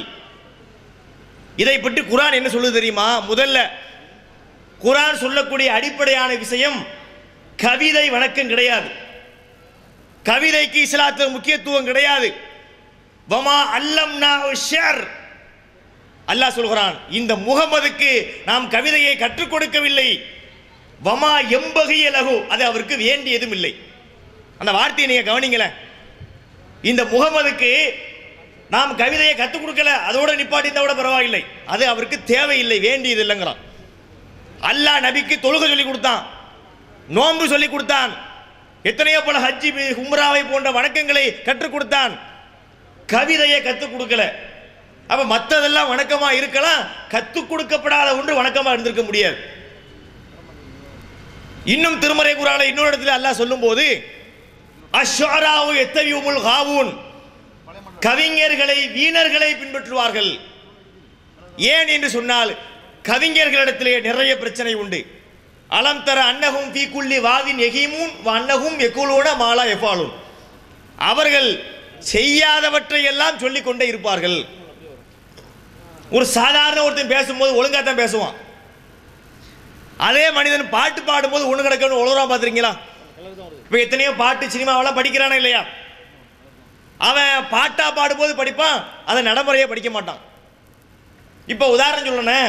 இதை பற்றி குரான் என்ன சொல்லுது தெரியுமா முதல்ல குரான் சொல்லக்கூடிய அடிப்படையான விஷயம் கவிதை வணக்கம் கிடையாது கவிதைக்கு இஸ்லாத்தில் முக்கியத்துவம் கிடையாது வமா அல்லம்னா ஷேர் அல்லாஹ் சொல்கிறான் இந்த முகமதுக்கு நாம் கவிதையை கற்றுக் கொடுக்கவில்லை வமா எம்பகிய லகு அது அவருக்கு வேண்டியதும் இல்லை அந்த வார்த்தையை நீங்க கவனிங்களேன் இந்த முகமதுக்கு நாம் கவிதையை கற்றுக் கொடுக்கல அதோட நிப்பாட்டி இருந்தா கூட பரவாயில்லை அது அவருக்கு தேவையில்லை வேண்டியது இல்லைங்கிறான் அல்லாஹ் நபிக்கு தொழுகை சொல்லி கொடுத்தான் நோன்பு சொல்லி கொடுத்தான் எத்தனையோ பல ஹஜ்ஜி உம்ராவை போன்ற வணக்கங்களை கற்றுக் கொடுத்தான் கவிதையை கற்றுக் கொடுக்கல அப்ப மற்றதெல்லாம் வணக்கமா இருக்கலாம் கற்றுக் கொடுக்கப்படாத ஒன்று வணக்கமா இருந்திருக்க முடியாது இன்னும் திருமறை குரானை இன்னொரு இடத்துல அல்லாஹ் சொல்லும்போது அஷ்ஷாராவு எத்தவியுமுல் ஹாவூன் கவிஞர்களை வீணர்களை பின்பற்றுவார்கள் ஏன் என்று சொன்னால் கவிஞர்களிடத்திலே நிறைய பிரச்சனை உண்டு அலம் தர அன்னகும் ஃபீ குல்லி வாதின் எகிமூன் அன்னகும் எக்குலோன மாலா எஃபாலும் அவர்கள் செய்யாதவற்றை எல்லாம் சொல்லிக் கொண்டே இருப்பார்கள் ஒரு சாதாரண ஒருத்தன் பேசும்போது ஒழுங்கா தான் பேசுவான் அதே மனிதன் பாட்டு பாடும்போது ஒண்ணு கிடக்கணும் உலகம் பார்த்துருக்கீங்களா இப்போ எத்தனையோ பாட்டு சினிமாவெல்லாம் படிக்கிறானா இல்லையா அவன் பாட்டா பாடும்போது படிப்பான் அதை நடைமுறையை படிக்க மாட்டான் இப்போ உதாரணம் சொல்லணேன்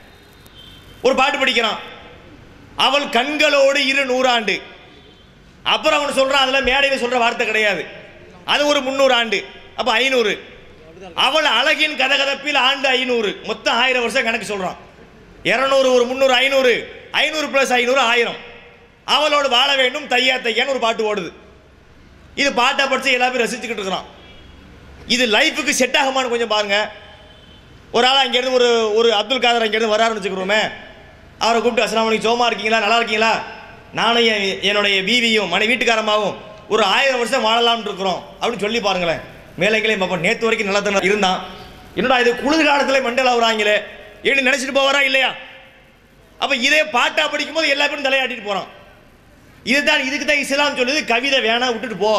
ஒரு பாட்டு படிக்கிறான் அவள் கண்களோடு இரு நூறாண்டு அப்புறம் அவன் சொல்றான் அதுல மேடையில் சொல்ற வார்த்தை கிடையாது அது ஒரு முந்நூறு ஆண்டு அப்போ ஐநூறு அவள் அழகின் கதகதப்பில் ஆண்டு ஐநூறு மொத்தம் ஆயிரம் வருஷம் கணக்கு சொல்றான் இரநூறு ஒரு முந்நூறு ஐநூறு ஐநூறு ப்ளஸ் ஐநூறு ஆயிரம் அவளோடு வாழ வேண்டும் தையா தையான்னு ஒரு பாட்டு ஓடுது இது பாட்டை படிச்சு எல்லா பேரும் ரசிச்சுக்கிட்டு இருக்கிறான் இது லைஃபுக்கு செட் ஆகுமான்னு கொஞ்சம் பாருங்க ஒரு ஆள் அங்கேருந்து ஒரு ஒரு அப்துல் காதர் அங்கேருந்து வராருன்னு வச்சுக்கிறோமே அவரை கூப்பிட்டு அஸ்லாம் வலைக்கும் சோமா இருக்கீங்களா நல்லா இருக்கீங்களா நானும் என் என்னுடைய பீவியும் மனை வீட்டுக்காரமாவும் ஒரு ஆயிரம் வருஷம் வாழலாம்னு இருக்கிறோம் அப்படின்னு சொல்லி பாருங்களேன் மேலைங்களையும் பார்ப்போம் நேற்று வரைக்கும் நல்லா தானே இருந்தான் என்னடா இது குளிர் காலத்தில் மண்டல ஆகுறாங்களே ஏன்னு நினச்சிட்டு போவாரா இல்லையா அப்போ இதே பாட்டா படிக்கும்போது எல்லா பேரும் தலையாட்டிட்டு போகிறான் இதுதான் இதுக்கு தான் இஸ்லாம் சொல்லுது கவிதை வேணாம் விட்டுட்டு போ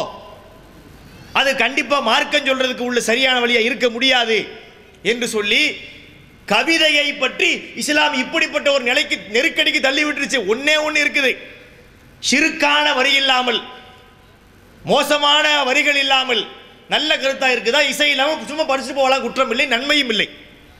அது கண்டிப்பாக மார்க்கம் சொல்றதுக்கு உள்ள சரியான வழியா இருக்க முடியாது என்று சொல்லி கவிதையை பற்றி இஸ்லாம் இப்படிப்பட்ட ஒரு நிலைக்கு நெருக்கடிக்கு தள்ளி விட்டுருச்சு ஒன்னே ஒன்று இருக்குது சிறுக்கான வரி இல்லாமல் மோசமான வரிகள் இல்லாமல் நல்ல கருத்தா இருக்குதா இசை இல்லாமல் சும்மா படிச்சு போகலாம் குற்றம் இல்லை நன்மையும் இல்லை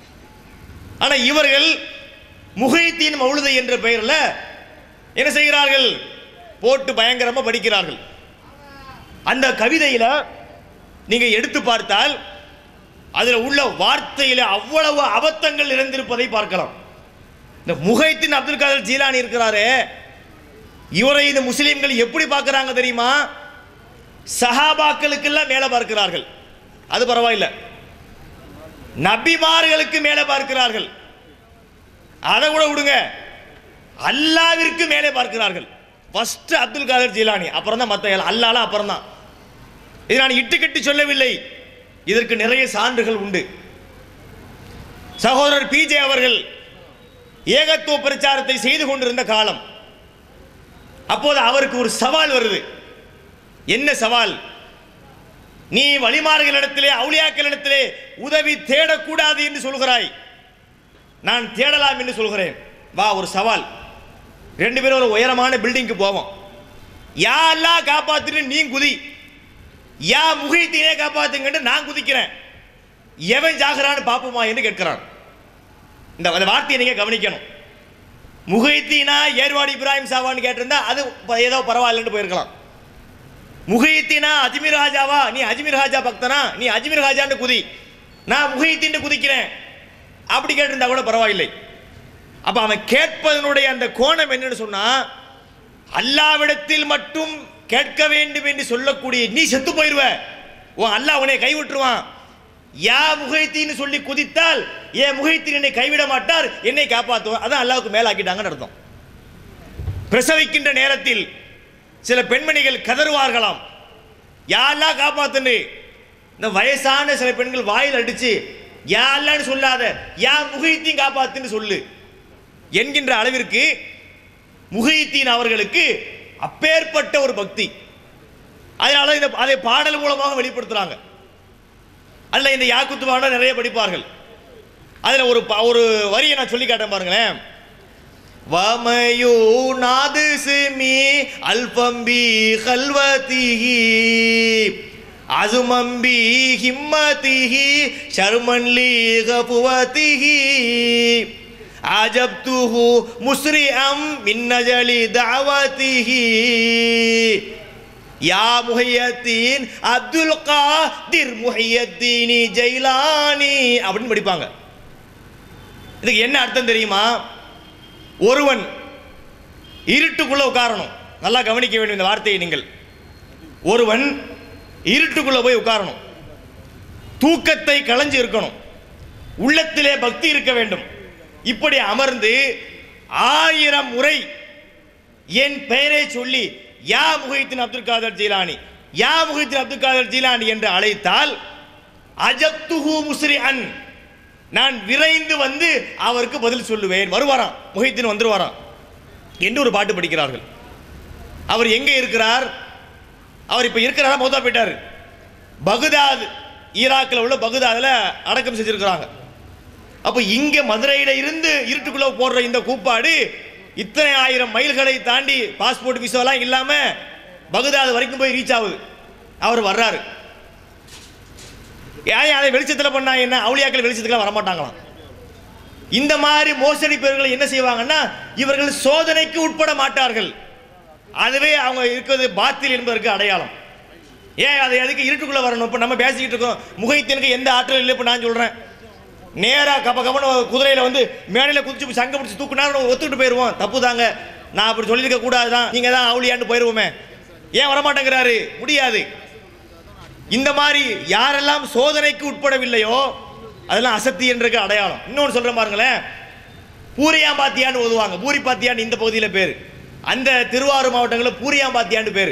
ஆனா இவர்கள் முகைத்தீன் மௌலுதை என்ற பெயரில் என்ன செய்கிறார்கள் போட்டு பயங்கரமா படிக்கிறார்கள் அந்த கவிதையில நீங்க எடுத்து பார்த்தால் அதில் உள்ள வார்த்தையில அவ்வளவு அபத்தங்கள் நிறைந்திருப்பதை பார்க்கலாம் இந்த முகைத்தின் அப்துல் காதர் ஜீலானி இருக்கிறாரே இவரை இந்த முஸ்லிம்கள் எப்படி பார்க்கறாங்க தெரியுமா சஹாபாக்களுக்கெல்லாம் மேலே பார்க்கிறார்கள் அது பரவாயில்லை நபிமார்களுக்கு மேலே பார்க்கிறார்கள் அதை கூட விடுங்க அல்லாவிற்கு மேலே பார்க்கிறார்கள் ஃபர்ஸ்ட் அப்துல் காதர் ஜீலானி அப்புறம் தான் மற்ற அல்லால அப்புறம் தான் இதை நான் இட்டுக்கட்டி சொல்லவில்லை இதற்கு நிறைய சான்றுகள் உண்டு சகோதரர் பிஜே அவர்கள் ஏகத்துவ பிரச்சாரத்தை செய்து கொண்டிருந்த காலம் அப்போது அவருக்கு ஒரு சவால் வருது என்ன சவால் நீ வழிமாறுகளிடத்திலே அவுளியாக்களிடத்திலே உதவி தேடக்கூடாது என்று சொல்கிறாய் நான் தேடலாம் என்று சொல்கிறேன் வா ஒரு சவால் ரெண்டு பேரும் ஒரு உயரமான பில்டிங்க்கு போவோம் யா எல்லாம் காப்பாத்துன்னு நீ குதி யா முகைத்தீனே காப்பாத்துங்கன்னு நான் குதிக்கிறேன் எவன் ஜாகிறான்னு பார்ப்போமா என்று கேட்கிறான் இந்த அந்த வார்த்தையை நீங்க கவனிக்கணும் முகைத்தீனா ஏர்வாடி இப்ராஹிம் சாவான்னு கேட்டிருந்தா அது ப- ஏதோ பரவாயில்லன்னு போயிருக்கலாம் முகைத்தீனா அஜ்மீர் ராஜாவா நீ அஜ்மீர் ராஜா பக்தனா நீ அஜ்மீர் ராஜான்னு குதி நான் முகைத்தீன்னு குதிக்கிறேன் அப்படி கேட்டிருந்தா கூட பரவாயில்லை அப்ப அவன் கேட்பதனுடைய அந்த கோணம் என்னன்னு சொன்னா அல்லாவிடத்தில் மட்டும் கேட்க வேண்டும் என்று சொல்லக்கூடிய நீ செத்து போயிருவ உன் அல்லாஹ் உன்னை கைவிட்டுருவான் யா முகைத்தின்னு சொல்லி குதித்தால் ஏன் முகைத்தின் என்னை கைவிட மாட்டார் என்னை காப்பாற்றுவார் அதான் அல்லாவுக்கு மேலாக்கிட்டாங்கன்னு அர்த்தம் பிரசவிக்கின்ற நேரத்தில் சில பெண்மணிகள் கதறுவார்களாம் யாரெல்லாம் காப்பாத்துன்னு இந்த வயசான சில பெண்கள் வாயில் அடிச்சு யா அல்லான்னு சொல்லாத யா முகைத்தையும் காப்பாத்துன்னு சொல்லு என்கின்ற அளவிற்கு முகைத்தீன் அவர்களுக்கு அப்பேற்பட்ட ஒரு பக்தி அதனால இந்த அதை பாடல் மூலமாக வெளிப்படுத்துறாங்க அல்ல இந்த யாக்குத்து பாடல் நிறைய படிப்பார்கள் அதுல ஒரு ப- ஒரு வரியை நான் சொல்லி காட்டேன் பாருங்களேன் வமயோ நாது சிமி அல்பம்பி கல்வதிஹி அசுமம்பி ஹிம்மதிஹி ஷர்மன்லி கபுவதிஹி அஜப்துஹு முஸ்ரிஅம் மின்னஜலி தாவதிஹி யா முஹையத்தீன் அப்துல் காதிர் முஹையத்தீனி ஜெயிலானி அப்படின்னு படிப்பாங்க இதுக்கு என்ன அர்த்தம் தெரியுமா ஒருவன் இருட்டுக்குள்ள உட்காரணும் நல்லா கவனிக்க வேண்டும் இந்த வார்த்தையை நீங்கள் ஒருவன் இருட்டுக்குள்ள போய் உட்காரணும் தூக்கத்தை களைஞ்சு இருக்கணும் உள்ளத்திலே பக்தி இருக்க வேண்டும் இப்படி அமர்ந்து ஆயிரம் முறை என் பெயரை சொல்லி யா முஹைத்தின் அப்துல் காதர் ஜீலானி யா முஹைத்தின் அப்துல் காதர் ஜீலானி என்று அழைத்தால் அஜப்துஹு முஸ்ரி அன் நான் விரைந்து வந்து அவருக்கு பதில் சொல்லுவேன் வருவாராம் முஹைத்தின் வந்துருவாராம் என்று ஒரு பாட்டு படிக்கிறார்கள் அவர் எங்கே இருக்கிறார் அவர் இப்போ இருக்கிறாரா மௌத்தா போயிட்டார் பகுதாத் ஈராக்கில் உள்ள பகுதாதில் அடக்கம் செஞ்சிருக்கிறாங்க அப்போ இங்கே மதுரையில் இருந்து இருட்டுக்குள்ளே போடுற இந்த கூப்பாடு இத்தனை ஆயிரம் மைல்களை தாண்டி பாஸ்போர்ட் விசாலாம் இல்லாமல் பகுதாது வரைக்கும் போய் ரீச் ஆகுது அவர் வர்றாரு ஏன் அதை வெளிச்சத்தில் பண்ணா என்ன அவுளியாக்கள் வெளிச்சத்துக்குலாம் வரமாட்டாங்களாம் இந்த மாதிரி மோசடி பேர்களை என்ன செய்வாங்கன்னா இவர்கள் சோதனைக்கு உட்பட மாட்டார்கள் அதுவே அவங்க இருக்கிறது பாத்தில் என்பதற்கு அடையாளம் ஏன் அதை எதுக்கு இருட்டுக்குள்ள வரணும் இப்போ நம்ம பேசிக்கிட்டு இருக்கோம் முகைத்தினுக்கு எந்த ஆற்றல் இல்லை இப்போ நான் சொல்கிறேன் நேராக கப்ப கப்பன்னு குதிரையில் வந்து மேடையில் குதிச்சு சங்க பிடிச்சி தூக்குனா நம்ம ஒத்துக்கிட்டு போயிடுவோம் தப்பு தாங்க நான் அப்படி சொல்லியிருக்க கூடாது தான் நீங்கள் தான் அவுளியாண்டு போயிடுவோமே ஏன் வரமாட்டேங்கிறாரு முடியாது இந்த மாதிரி யாரெல்லாம் சோதனைக்கு உட்படவில்லையோ அதெல்லாம் அசத்தி என்றக்கு அடையாளம் இன்னொன்று சொல்கிறேன் பாருங்களேன் பூரியாம்பாத்தியான்னு ஓதுவாங்க பூரி பாத்தியான்னு இந்த பகுதியில் பேர் அந்த திருவாரூர் மாவட்டங்களில் பூரியாம்பாத்தியான்னு பேர்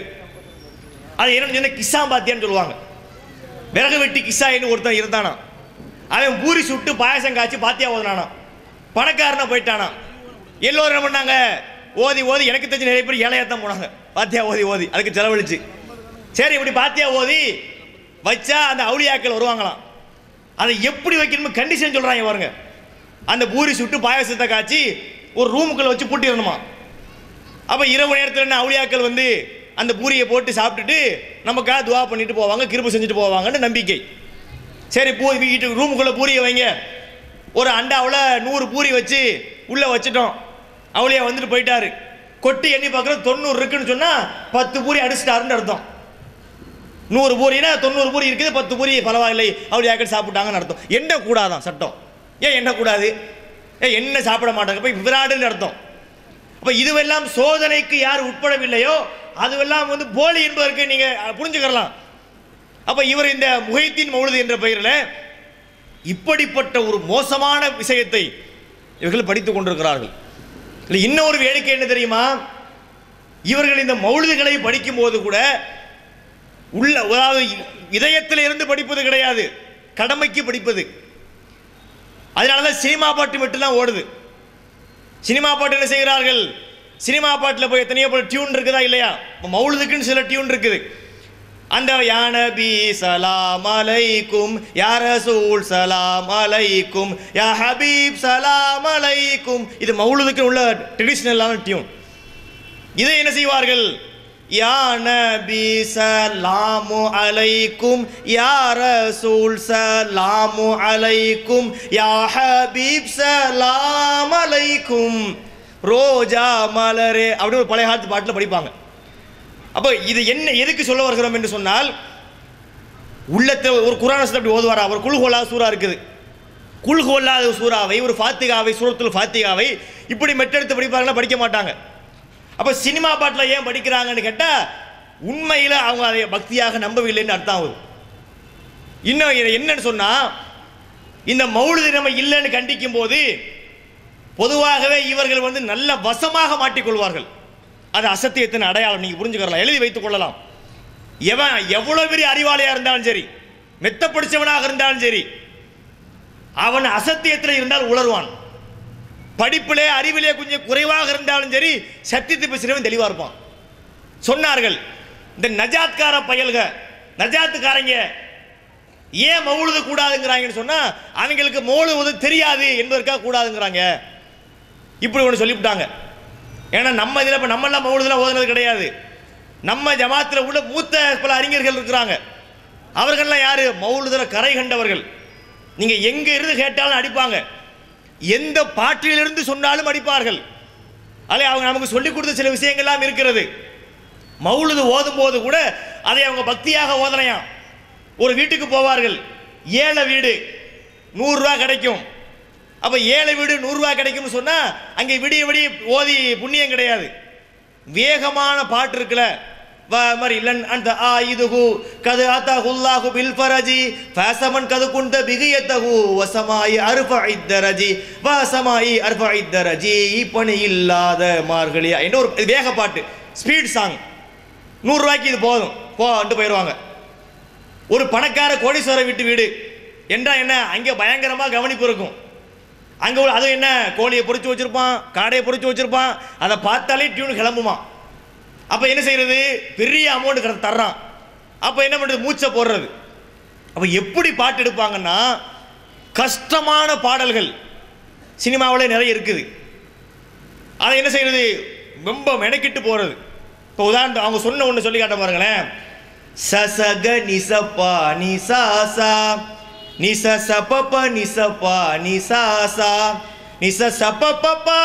அது என்னன்னு சொன்னா கிஸ்ஸாம்பாத்தியான்னு சொல்லுவாங்க விறகு வெட்டி கிஸ்ஸாயின்னு ஒருத்தன் இருந்தானா அவன் பூரி சுட்டு பாயசம் காய்ச்சி பாத்தியா ஓதுனானா பணக்காரனா போயிட்டானா எல்லோரும் என்ன பண்ணாங்க ஓதி ஓதி எனக்கு தெரிஞ்ச நிறைய பேர் ஏழையாத்தான் போனாங்க பாத்தியா ஓதி ஓதி அதுக்கு செலவழிச்சு சரி இப்படி பாத்தியா ஓதி வச்சா அந்த அவுளியாக்கள் வருவாங்களாம் அதை எப்படி வைக்கணும்னு கண்டிஷன் சொல்றாங்க பாருங்க அந்த பூரி சுட்டு பாயசத்தை காய்ச்சி ஒரு ரூமுக்குள்ள வச்சு பூட்டிடணுமா அப்போ இரவு நேரத்தில் என்ன அவுளியாக்கள் வந்து அந்த பூரியை போட்டு சாப்பிட்டுட்டு நமக்காக துவா பண்ணிட்டு போவாங்க கிருப செஞ்சுட்டு போவாங்கன்னு நம்பிக்கை சரி பூ வீட்டுக்கு ரூமுக்குள்ளே பூரியை வைங்க ஒரு அண்டாவில் நூறு பூரி வச்சு உள்ளே வச்சுட்டோம் அவளையே வந்துட்டு போயிட்டாரு கொட்டி எண்ணி பார்க்குறது தொண்ணூறு இருக்குன்னு சொன்னால் பத்து பூரி அடிச்சிட்டாருன்னு அர்த்தம் நூறு பூரினா தொண்ணூறு பூரி இருக்குது பத்து பூரி பரவாயில்லை அப்படி யாக்கெட் சாப்பிட்டாங்கன்னு அர்த்தம் என்ன கூடாதான் சட்டம் ஏன் என்ன கூடாது ஏன் என்ன சாப்பிட மாட்டாங்க போய் விராடுன்னு அர்த்தம் அப்போ இதுவெல்லாம் சோதனைக்கு யார் உட்படவில்லையோ அதுவெல்லாம் வந்து போலி என்பதற்கு நீங்கள் புரிஞ்சுக்கலாம் அப்போ இவர் இந்த முகைத்தின் மௌலுது என்ற பெயரில் இப்படிப்பட்ட ஒரு மோசமான விஷயத்தை இவர்கள் படித்துக் கொண்டிருக்கிறார்கள் இல்லை இன்னொரு வேடிக்கை என்ன தெரியுமா இவர்கள் இந்த மௌலுதுகளை படிக்கும்போது கூட உள்ள அதாவது இதயத்தில் இருந்து படிப்பது கிடையாது கடமைக்கு படிப்பது அதனால தான் சினிமா பாட்டு மட்டும்தான் ஓடுது சினிமா பாட்டு என்ன செய்கிறார்கள் சினிமா பாட்டில் போய் எத்தனையோ போல டியூன் இருக்குதா இல்லையா இப்போ மௌலுதுக்குன்னு சில டியூன் இருக்குது அந்த யா நபி சலாம் அலைக்கும் யா ரசூல் சலாம் அலைக்கும் யா ஹபீப் சலாம் அலைக்கும் இது மௌலுதுக்கு உள்ள ட்ரெடிஷ்னலான டியூன் இதை என்ன செய்வார்கள் யா நபி சலாமு அலைக்கும் யா ரசூல் சலாமு அலைக்கும் யா ஹபீப் சலாம் அலைக்கும் ரோஜா மலரே அப்படின்னு ஒரு பழைய காலத்து பாட்டில் படிப்பாங்க அப்போ இது என்ன எதுக்கு சொல்ல வருகிறோம் என்று சொன்னால் உள்ளத்தை ஒரு குரானத்தில் அப்படி ஓதுவாரா ஒரு குல்ஹோலா சூறா இருக்குது குல்ஹோலா சூறாவை ஒரு ஃபாத்திகாவை சூரத்துல் ஃபாத்திகாவை இப்படி மெட்டெடுத்து படிப்பாங்கன்னா படிக்க மாட்டாங்க அப்போ சினிமா பாட்டில் ஏன் படிக்கிறாங்கன்னு கேட்டால் உண்மையில் அவங்க அதை பக்தியாக நம்பவில்லைன்னு அர்த்தம் ஆகுது இன்னும் இது என்னன்னு சொன்னால் இந்த மௌலுது நம்ம இல்லைன்னு கண்டிக்கும் போது பொதுவாகவே இவர்கள் வந்து நல்ல வசமாக மாட்டிக்கொள்வார்கள் அது அசத்தியத்தின் அடையாளம் நீங்கள் புரிஞ்சுக்கலாம் எழுதி வைத்துக் கொள்ளலாம் எவன் எவ்வளோ பெரிய அறிவாளியாக இருந்தாலும் சரி மெத்த படிச்சவனாக இருந்தாலும் சரி அவன் அசத்தியத்தில் இருந்தால் உளருவான் படிப்பிலே அறிவிலே கொஞ்சம் குறைவாக இருந்தாலும் சரி சத்தியத்தை பேசுகிறவன் தெளிவாக இருப்பான் சொன்னார்கள் இந்த நஜாத்கார பயல்க நஜாத்துக்காரங்க ஏன் மௌழுது கூடாதுங்கிறாங்கன்னு சொன்னா அவங்களுக்கு மௌழுவது தெரியாது என்பதற்காக கூடாதுங்கிறாங்க இப்படி ஒன்று சொல்லிவிட்டாங்க ஏன்னா நம்ம இதில் இப்போ நம்மெல்லாம் மௌழுதுலாம் ஓதுனது கிடையாது நம்ம ஜமாத்தில் உள்ள மூத்த பல அறிஞர்கள் இருக்கிறாங்க அவர்கள்லாம் யாரு மௌலுதில் கரை கண்டவர்கள் நீங்க எங்க இருந்து கேட்டாலும் அடிப்பாங்க எந்த பாட்டிலிருந்து சொன்னாலும் அடிப்பார்கள் அல்ல அவங்க நமக்கு சொல்லிக் கொடுத்த சில விஷயங்கள்லாம் இருக்கிறது மௌலுது ஓதும் போது கூட அதை அவங்க பக்தியாக ஓதனையாம் ஒரு வீட்டுக்கு போவார்கள் ஏழை வீடு நூறுரூவா கிடைக்கும் அப்போ ஏழை வீடு நூறுரூவா கிடைக்கும்னு சொன்னால் அங்கே விடிய விடிய ஓதி புண்ணியம் கிடையாது வேகமான பாட்டு இருக்குல்ல வ மாதிரி இல்லன் அந்த ஆ இதுகு கது அத்தா ஹுல்லாஹு பில் ஃபரஜி ஃபசமன் கது குந்த பிகியத்தகு வசமாயி அர்ஃப இத்தரஜி வசமாயி அர்ஃப இத்தரஜி இப்பணி இல்லாத மார்கழியா என்ன ஒரு இது வேக பாட்டு ஸ்பீட் சாங் நூறுரூவாய்க்கு இது போதும் போன்ட்டு போயிடுவாங்க ஒரு பணக்கார கோடீஸ்வர வீட்டு வீடு என்றா என்ன அங்கே பயங்கரமாக கவனிப்பு இருக்கும் அங்கே அது என்ன கோழியை பொறிச்சு வச்சிருப்பான் காடையை பொறிச்சு வச்சிருப்பான் அதை பார்த்தாலே டியூன் கிளம்புமா அப்போ என்ன செய்யறது பெரிய அமௌண்ட் கிட தர்றான் அப்போ என்ன பண்ணுறது மூச்சை போடுறது அப்போ எப்படி பாட்டு எடுப்பாங்கன்னா கஷ்டமான பாடல்கள் சினிமாவில் நிறைய இருக்குது அதை என்ன செய்யறது ரொம்ப மெனக்கிட்டு போகிறது இப்போ உதாரணம் அவங்க சொன்ன ஒன்று சொல்லி காட்ட பாருங்களேன் சசக நிசப்பா நிசாசா நிச சபப நிசப்பா நிசாசா நிச சபப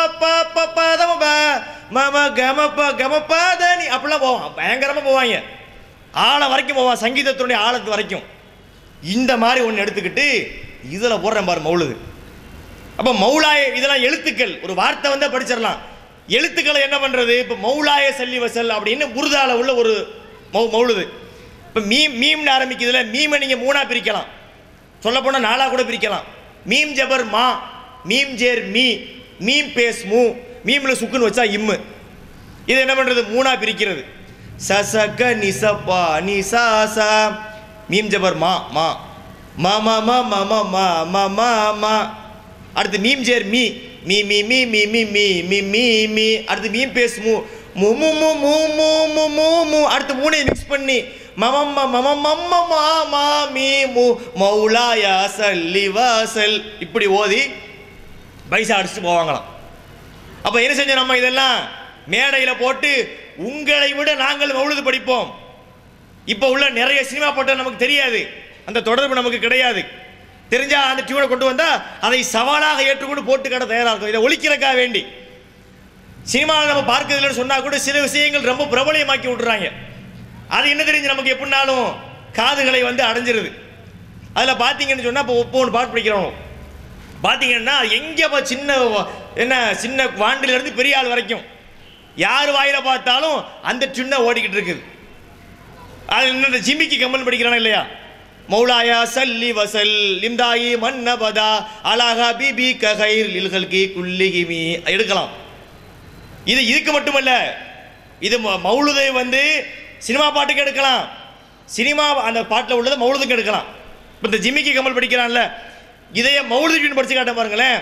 பதம மம கமப்ப கமப்ப தனி அப்படிலாம் போவான் பயங்கரமாக போவாங்க ஆழம் வரைக்கும் போவான் சங்கீதத்தினுடைய ஆழத்து வரைக்கும் இந்த மாதிரி ஒன்று எடுத்துக்கிட்டு இதில் போடுறேன் பாரு மௌலுது அப்போ மௌலாய இதெல்லாம் எழுத்துக்கள் ஒரு வார்த்தை வந்தால் படிச்சிடலாம் எழுத்துக்களை என்ன பண்ணுறது இப்போ மௌலாய சல்லி வசல் அப்படின்னு உருதால உள்ள ஒரு மௌ மௌலுது இப்போ மீம் மீம்னு ஆரம்பிக்குதுல மீமை நீங்கள் மூணாக பிரிக்கலாம் சொல்லப்போனால் நாலாக கூட பிரிக்கலாம் மீம் ஜபர் மா மீம் ஜேர் மீ மீம் பேஸ் மூ மீமில் சுக்குன்னு வச்சா இம்மு இது என்ன பண்ணுறது மூணாக பிரிக்கிறது சசக நிசப்பா நிசாசா மீம் ஜபர் மா மா மா மா மா மா மா மா மா மா மா அடுத்து மீம் ஜேர் மீ மீ மீ மீ மீ மீ மீ மீ மீ மீ அடுத்து மீம் பேஸ் மூ மு மு மு மு மு மு மு மு அடுத்து மூணையும் மிக்ஸ் பண்ணி மமம்ம மம மம்ம மா மா மீ மு மௌலாயா சல்லி வாசல் இப்படி ஓதி பைசா அடிச்சுட்டு போவாங்களாம் அப்போ என்ன செஞ்சோம் நம்ம இதெல்லாம் மேடையில் போட்டு உங்களை விட நாங்கள் மௌலுது படிப்போம் இப்போ உள்ள நிறைய சினிமா பாட்டு நமக்கு தெரியாது அந்த தொடர்பு நமக்கு கிடையாது தெரிஞ்சா அந்த டியூனை கொண்டு வந்தா அதை சவாலாக ஏற்றுக்கொண்டு போட்டு கடை தயாராக இருக்கும் இதை ஒழிக்கிறக்காக வேண்டி சினிமாவில் நம்ம பார்க்கறதுலன்னு சொன்னா கூட சில விஷயங்கள் ரொம்ப பிரபலியமாக்கி விட்டுறாங்க அது என்ன தெரிஞ்சு நமக்கு எப்படினாலும் காதுகளை வந்து அடைஞ்சிருது அதில் பார்த்தீங்கன்னு சொன்னால் இப்போ ஒவ்வொன்று பாட்டு படிக்கிறோம் பார்த்தீங்கன்னா எங்கே இப்போ சின்ன என்ன சின்ன வாண்டிலிருந்து பெரிய ஆள் வரைக்கும் யார் வாயில பார்த்தாலும் அந்த சின்ன ஓடிக்கிட்டு இருக்குது அது இந்த ஜிமிக்கு கம்பன் படிக்கிறானா இல்லையா மௌலாயா சல்லி வசல் லிம்தாயி மன்னபதா அலாகா பிபி ககைர் லில்கல்கி குல்லிகிமி எடுக்கலாம் இது இதுக்கு மட்டுமல்ல இது ம- மௌலுதை வந்து சினிமா பாட்டுக்கு எடுக்கலாம் சினிமா அந்த பாட்டில் உள்ளதை மௌலுதுக்கு எடுக்கலாம் இப்போ இந்த ஜிமிக்கி கமல் படிக்கிறான்ல இதைய மௌலுதுக்கு படிச்சு காட்ட பாருங்களேன்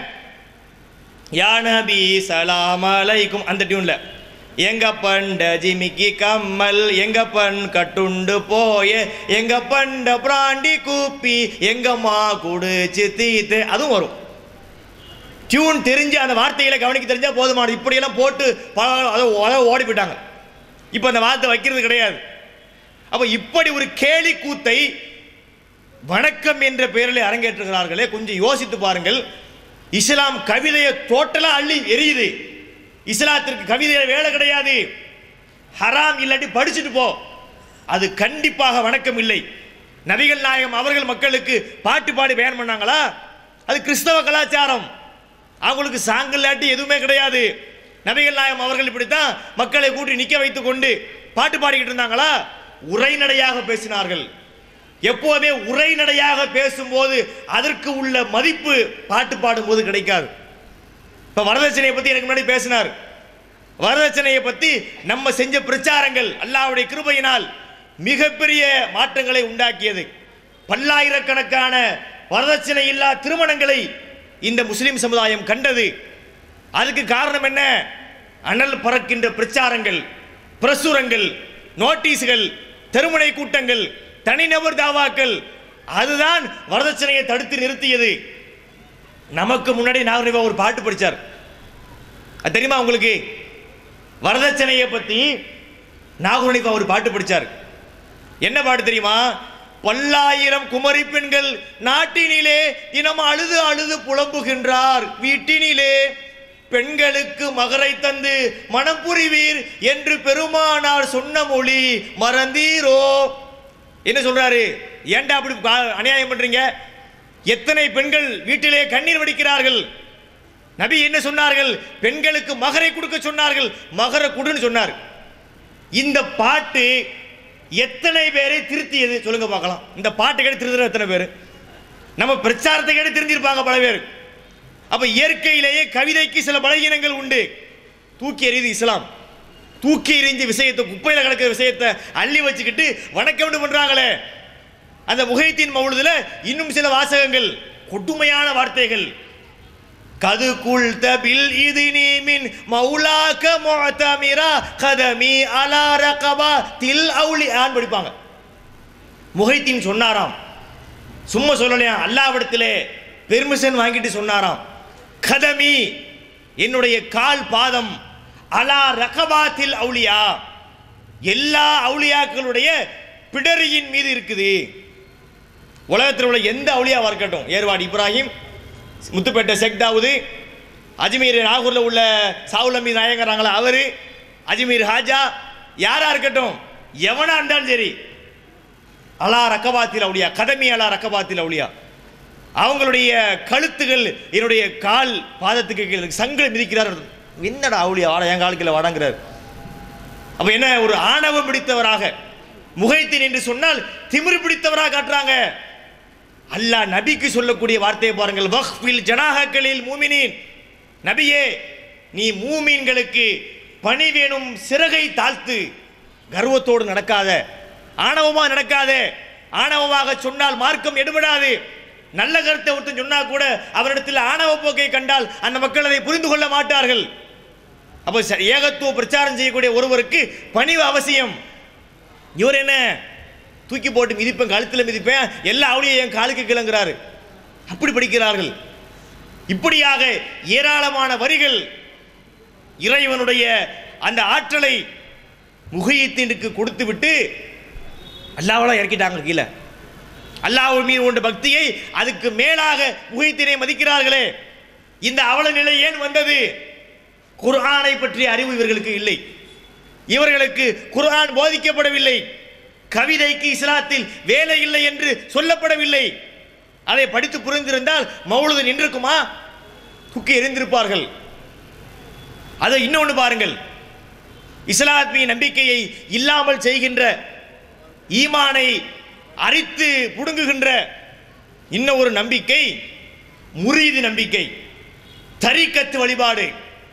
யா நபி சலாம் அலைக்கும் அந்த டியூன்ல எங்க பண்ட ஜிமிக்கி கம்மல் எங்க பண் கட்டுண்டு போய எங்க பண்ட பிராண்டி கூப்பி எங்கம்மா குடிச்சு தீத்து அதுவும் வரும் டியூன் தெரிஞ்சு அந்த வார்த்தைகளை கவனிக்க தெரிஞ்சா போதுமானது இப்படியெல்லாம் போட்டு பல அதை அதை ஓடி போயிட்டாங்க இப்போ அந்த வார்த்தை வைக்கிறது கிடையாது அப்போ இப்படி ஒரு கேலி கூத்தை வணக்கம் என்ற பெயரில் அரங்கேற்றுகிறார்களே கொஞ்சம் யோசித்து பாருங்கள் இஸ்லாம் கவிதையை டோட்டலாக அள்ளி எரியுது இஸ்லாத்திற்கு கவிதையில வேலை கிடையாது ஹராம் இல்லாட்டி படிச்சுட்டு போ அது கண்டிப்பாக வணக்கம் இல்லை நபிகள் நாயகம் அவர்கள் மக்களுக்கு பாட்டு பாடி பயன் பண்ணாங்களா அது கிறிஸ்தவ கலாச்சாரம் அவங்களுக்கு சாங் இல்லாட்டி எதுவுமே கிடையாது நபிகள் நாயகம் அவர்கள் இப்படித்தான் மக்களை கூட்டி நிக்க வைத்துக் கொண்டு பாட்டு பாடிக்கிட்டு இருந்தாங்களா உரைநடையாக பேசினார்கள் எப்போதுமே உரைநடையாக பேசும்போது அதற்கு உள்ள மதிப்பு பாட்டு பாடும்போது கிடைக்காது இப்போ வரதட்சணையை பற்றி எனக்கு முன்னாடி பேசினார் வரதட்சணையை பற்றி நம்ம செஞ்ச பிரச்சாரங்கள் அல்லாஹ்வுடைய கிருபையினால் மிகப்பெரிய மாற்றங்களை உண்டாக்கியது பல்லாயிரக்கணக்கான வரதட்சணை இல்லா திருமணங்களை இந்த முஸ்லிம் சமுதாயம் கண்டது அதுக்கு காரணம் என்ன அனல் பறக்கின்ற பிரச்சாரங்கள் பிரசுரங்கள் நோட்டீஸ்கள் தெருமுனை கூட்டங்கள் தனிநபர் தாவாக்கள் அதுதான் வரதட்சணையை தடுத்து நிறுத்தியது நமக்கு முன்னாடி நாகரிகா ஒரு பாட்டு படிச்சார் அது தெரியுமா உங்களுக்கு வரதட்சணையை பத்தி நாகரிகா ஒரு பாட்டு படிச்சார் என்ன பாட்டு தெரியுமா பல்லாயிரம் குமரி பெண்கள் நாட்டினிலே தினம் அழுது அழுது புலம்புகின்றார் வீட்டினிலே பெண்களுக்கு மகரை தந்து மனம் புரிவீர் என்று பெருமானார் சொன்ன மொழி மறந்தீரோ என்ன சொல்றாரு ஏன்டா அப்படி கா- அநியாயம் பண்றீங்க எத்தனை பெண்கள் வீட்டிலே கண்ணீர் வடிக்கிறார்கள் நபி என்ன சொன்னார்கள் பெண்களுக்கு மகரை கொடுக்க சொன்னார்கள் மகர கொடுன்னு சொன்னார் இந்த பாட்டு எத்தனை பேரை திருத்தியது சொல்லுங்க பார்க்கலாம் இந்த பாட்டு கேட்டு திருத்துற எத்தனை பேர் நம்ம பிரச்சாரத்தை கேட்டு திருந்திருப்பாங்க பல பேர் அப்ப இயற்கையிலேயே கவிதைக்கு சில பலகீனங்கள் உண்டு தூக்கி எறியுது இஸ்லாம் தூக்கி எறிஞ்ச விஷயத்தை குப்பையில் கிடக்கிற விஷயத்தை அள்ளி வச்சுக்கிட்டு வணக்கம் பண்றாங்களே அந்த முகைத்தின் மவுளுதுல இன்னும் சில வாசகங்கள் கொடுமையான வார்த்தைகள் கது குல்த பில் இது நீமின் மௌலாக்க முஅத்தமிரா கதமி அலா ரகபா தில் அவுலி ஆன் படிப்பாங்க முகைத்தின் சொன்னாராம் சும்மா சொல்லலையா அல்லாவிடத்திலே பெர்மிஷன் வாங்கிட்டு சொன்னாராம் கதமி என்னுடைய கால் பாதம் அலா ரகபாத்தில் அவுலியா எல்லா அவுலியாக்களுடைய பிடரியின் மீது இருக்குது உலகத்தில் உள்ள எந்த அவுலியாவா இருக்கட்டும் ஏர்வாடி இப்ராஹிம் முத்துப்பேட்டை செக்தாவுது அஜ்மீர் நாகூரில் உள்ள சாவுலமி நாயகராங்களா அவர் அஜ்மீர் ஹாஜா யாரா இருக்கட்டும் எவனா இருந்தாலும் சரி அலா ரக்கபாத்தில் அவுலியா கதமி அலா ரக்கபாத்தில் அவுலியா அவங்களுடைய கழுத்துகள் என்னுடைய கால் பாதத்துக்கு கீழே சங்கில மிதிக்கிறார் என்னடா அவுலியா வாடா என் காலுக்குள்ள வாடங்கிறார் அப்ப என்ன ஒரு ஆணவம் பிடித்தவராக முகைத்தின் என்று சொன்னால் திமிரு பிடித்தவராக காட்டுறாங்க அல்லாஹ் நபிக்கு சொல்லக்கூடிய வார்த்தையை பாருங்கள் வஹ்ஃபில் ஜனாஹக்களில் மூமினின் நபியே நீ மூமீன்களுக்கு பணி வேணும் சிறகை தாழ்த்து கர்வத்தோடு நடக்காத ஆணவமா நடக்காத ஆணவமாக சொன்னால் மார்க்கம் எடுபடாது நல்ல கருத்தை ஒருத்தன் சொன்னா கூட அவரிடத்தில் ஆணவ போக்கை கண்டால் அந்த மக்கள் அதை புரிந்து கொள்ள மாட்டார்கள் அப்போ ச- ஏகத்துவ பிரச்சாரம் செய்யக்கூடிய ஒருவருக்கு பணிவு அவசியம் இவர் என்ன தூக்கி போட்டு மிதிப்பேன் கழுத்தில் மிதிப்பேன் எல்லா அவளையும் என் காலுக்கு கிளங்குறாரு அப்படி படிக்கிறார்கள் இப்படியாக ஏராளமான வரிகள் இறைவனுடைய அந்த ஆற்றலை முகையத்தினுக்கு கொடுத்து விட்டு அல்லாவெல்லாம் இறக்கிட்டாங்க கீழே அல்லாஹ் மீது கொண்ட பக்தியை அதுக்கு மேலாக முகைத்தினை மதிக்கிறார்களே இந்த அவல நிலை ஏன் வந்தது குர்ஆனை பற்றிய அறிவு இவர்களுக்கு இல்லை இவர்களுக்கு குர்ஆன் போதிக்கப்படவில்லை கவிதைக்கு இஸ்லாத்தில் வேலை இல்லை என்று சொல்லப்படவில்லை அதை படித்து புரிந்திருந்தால் மௌலுது நின்றிருக்குமா தூக்கி எறிந்திருப்பார்கள் அதை இன்னொன்று பாருங்கள் இஸ்லாமிய நம்பிக்கையை இல்லாமல் செய்கின்ற ஈமானை அரித்து புடுங்குகின்ற இன்னும் ஒரு நம்பிக்கை முரீது நம்பிக்கை தரிக்கத்து வழிபாடு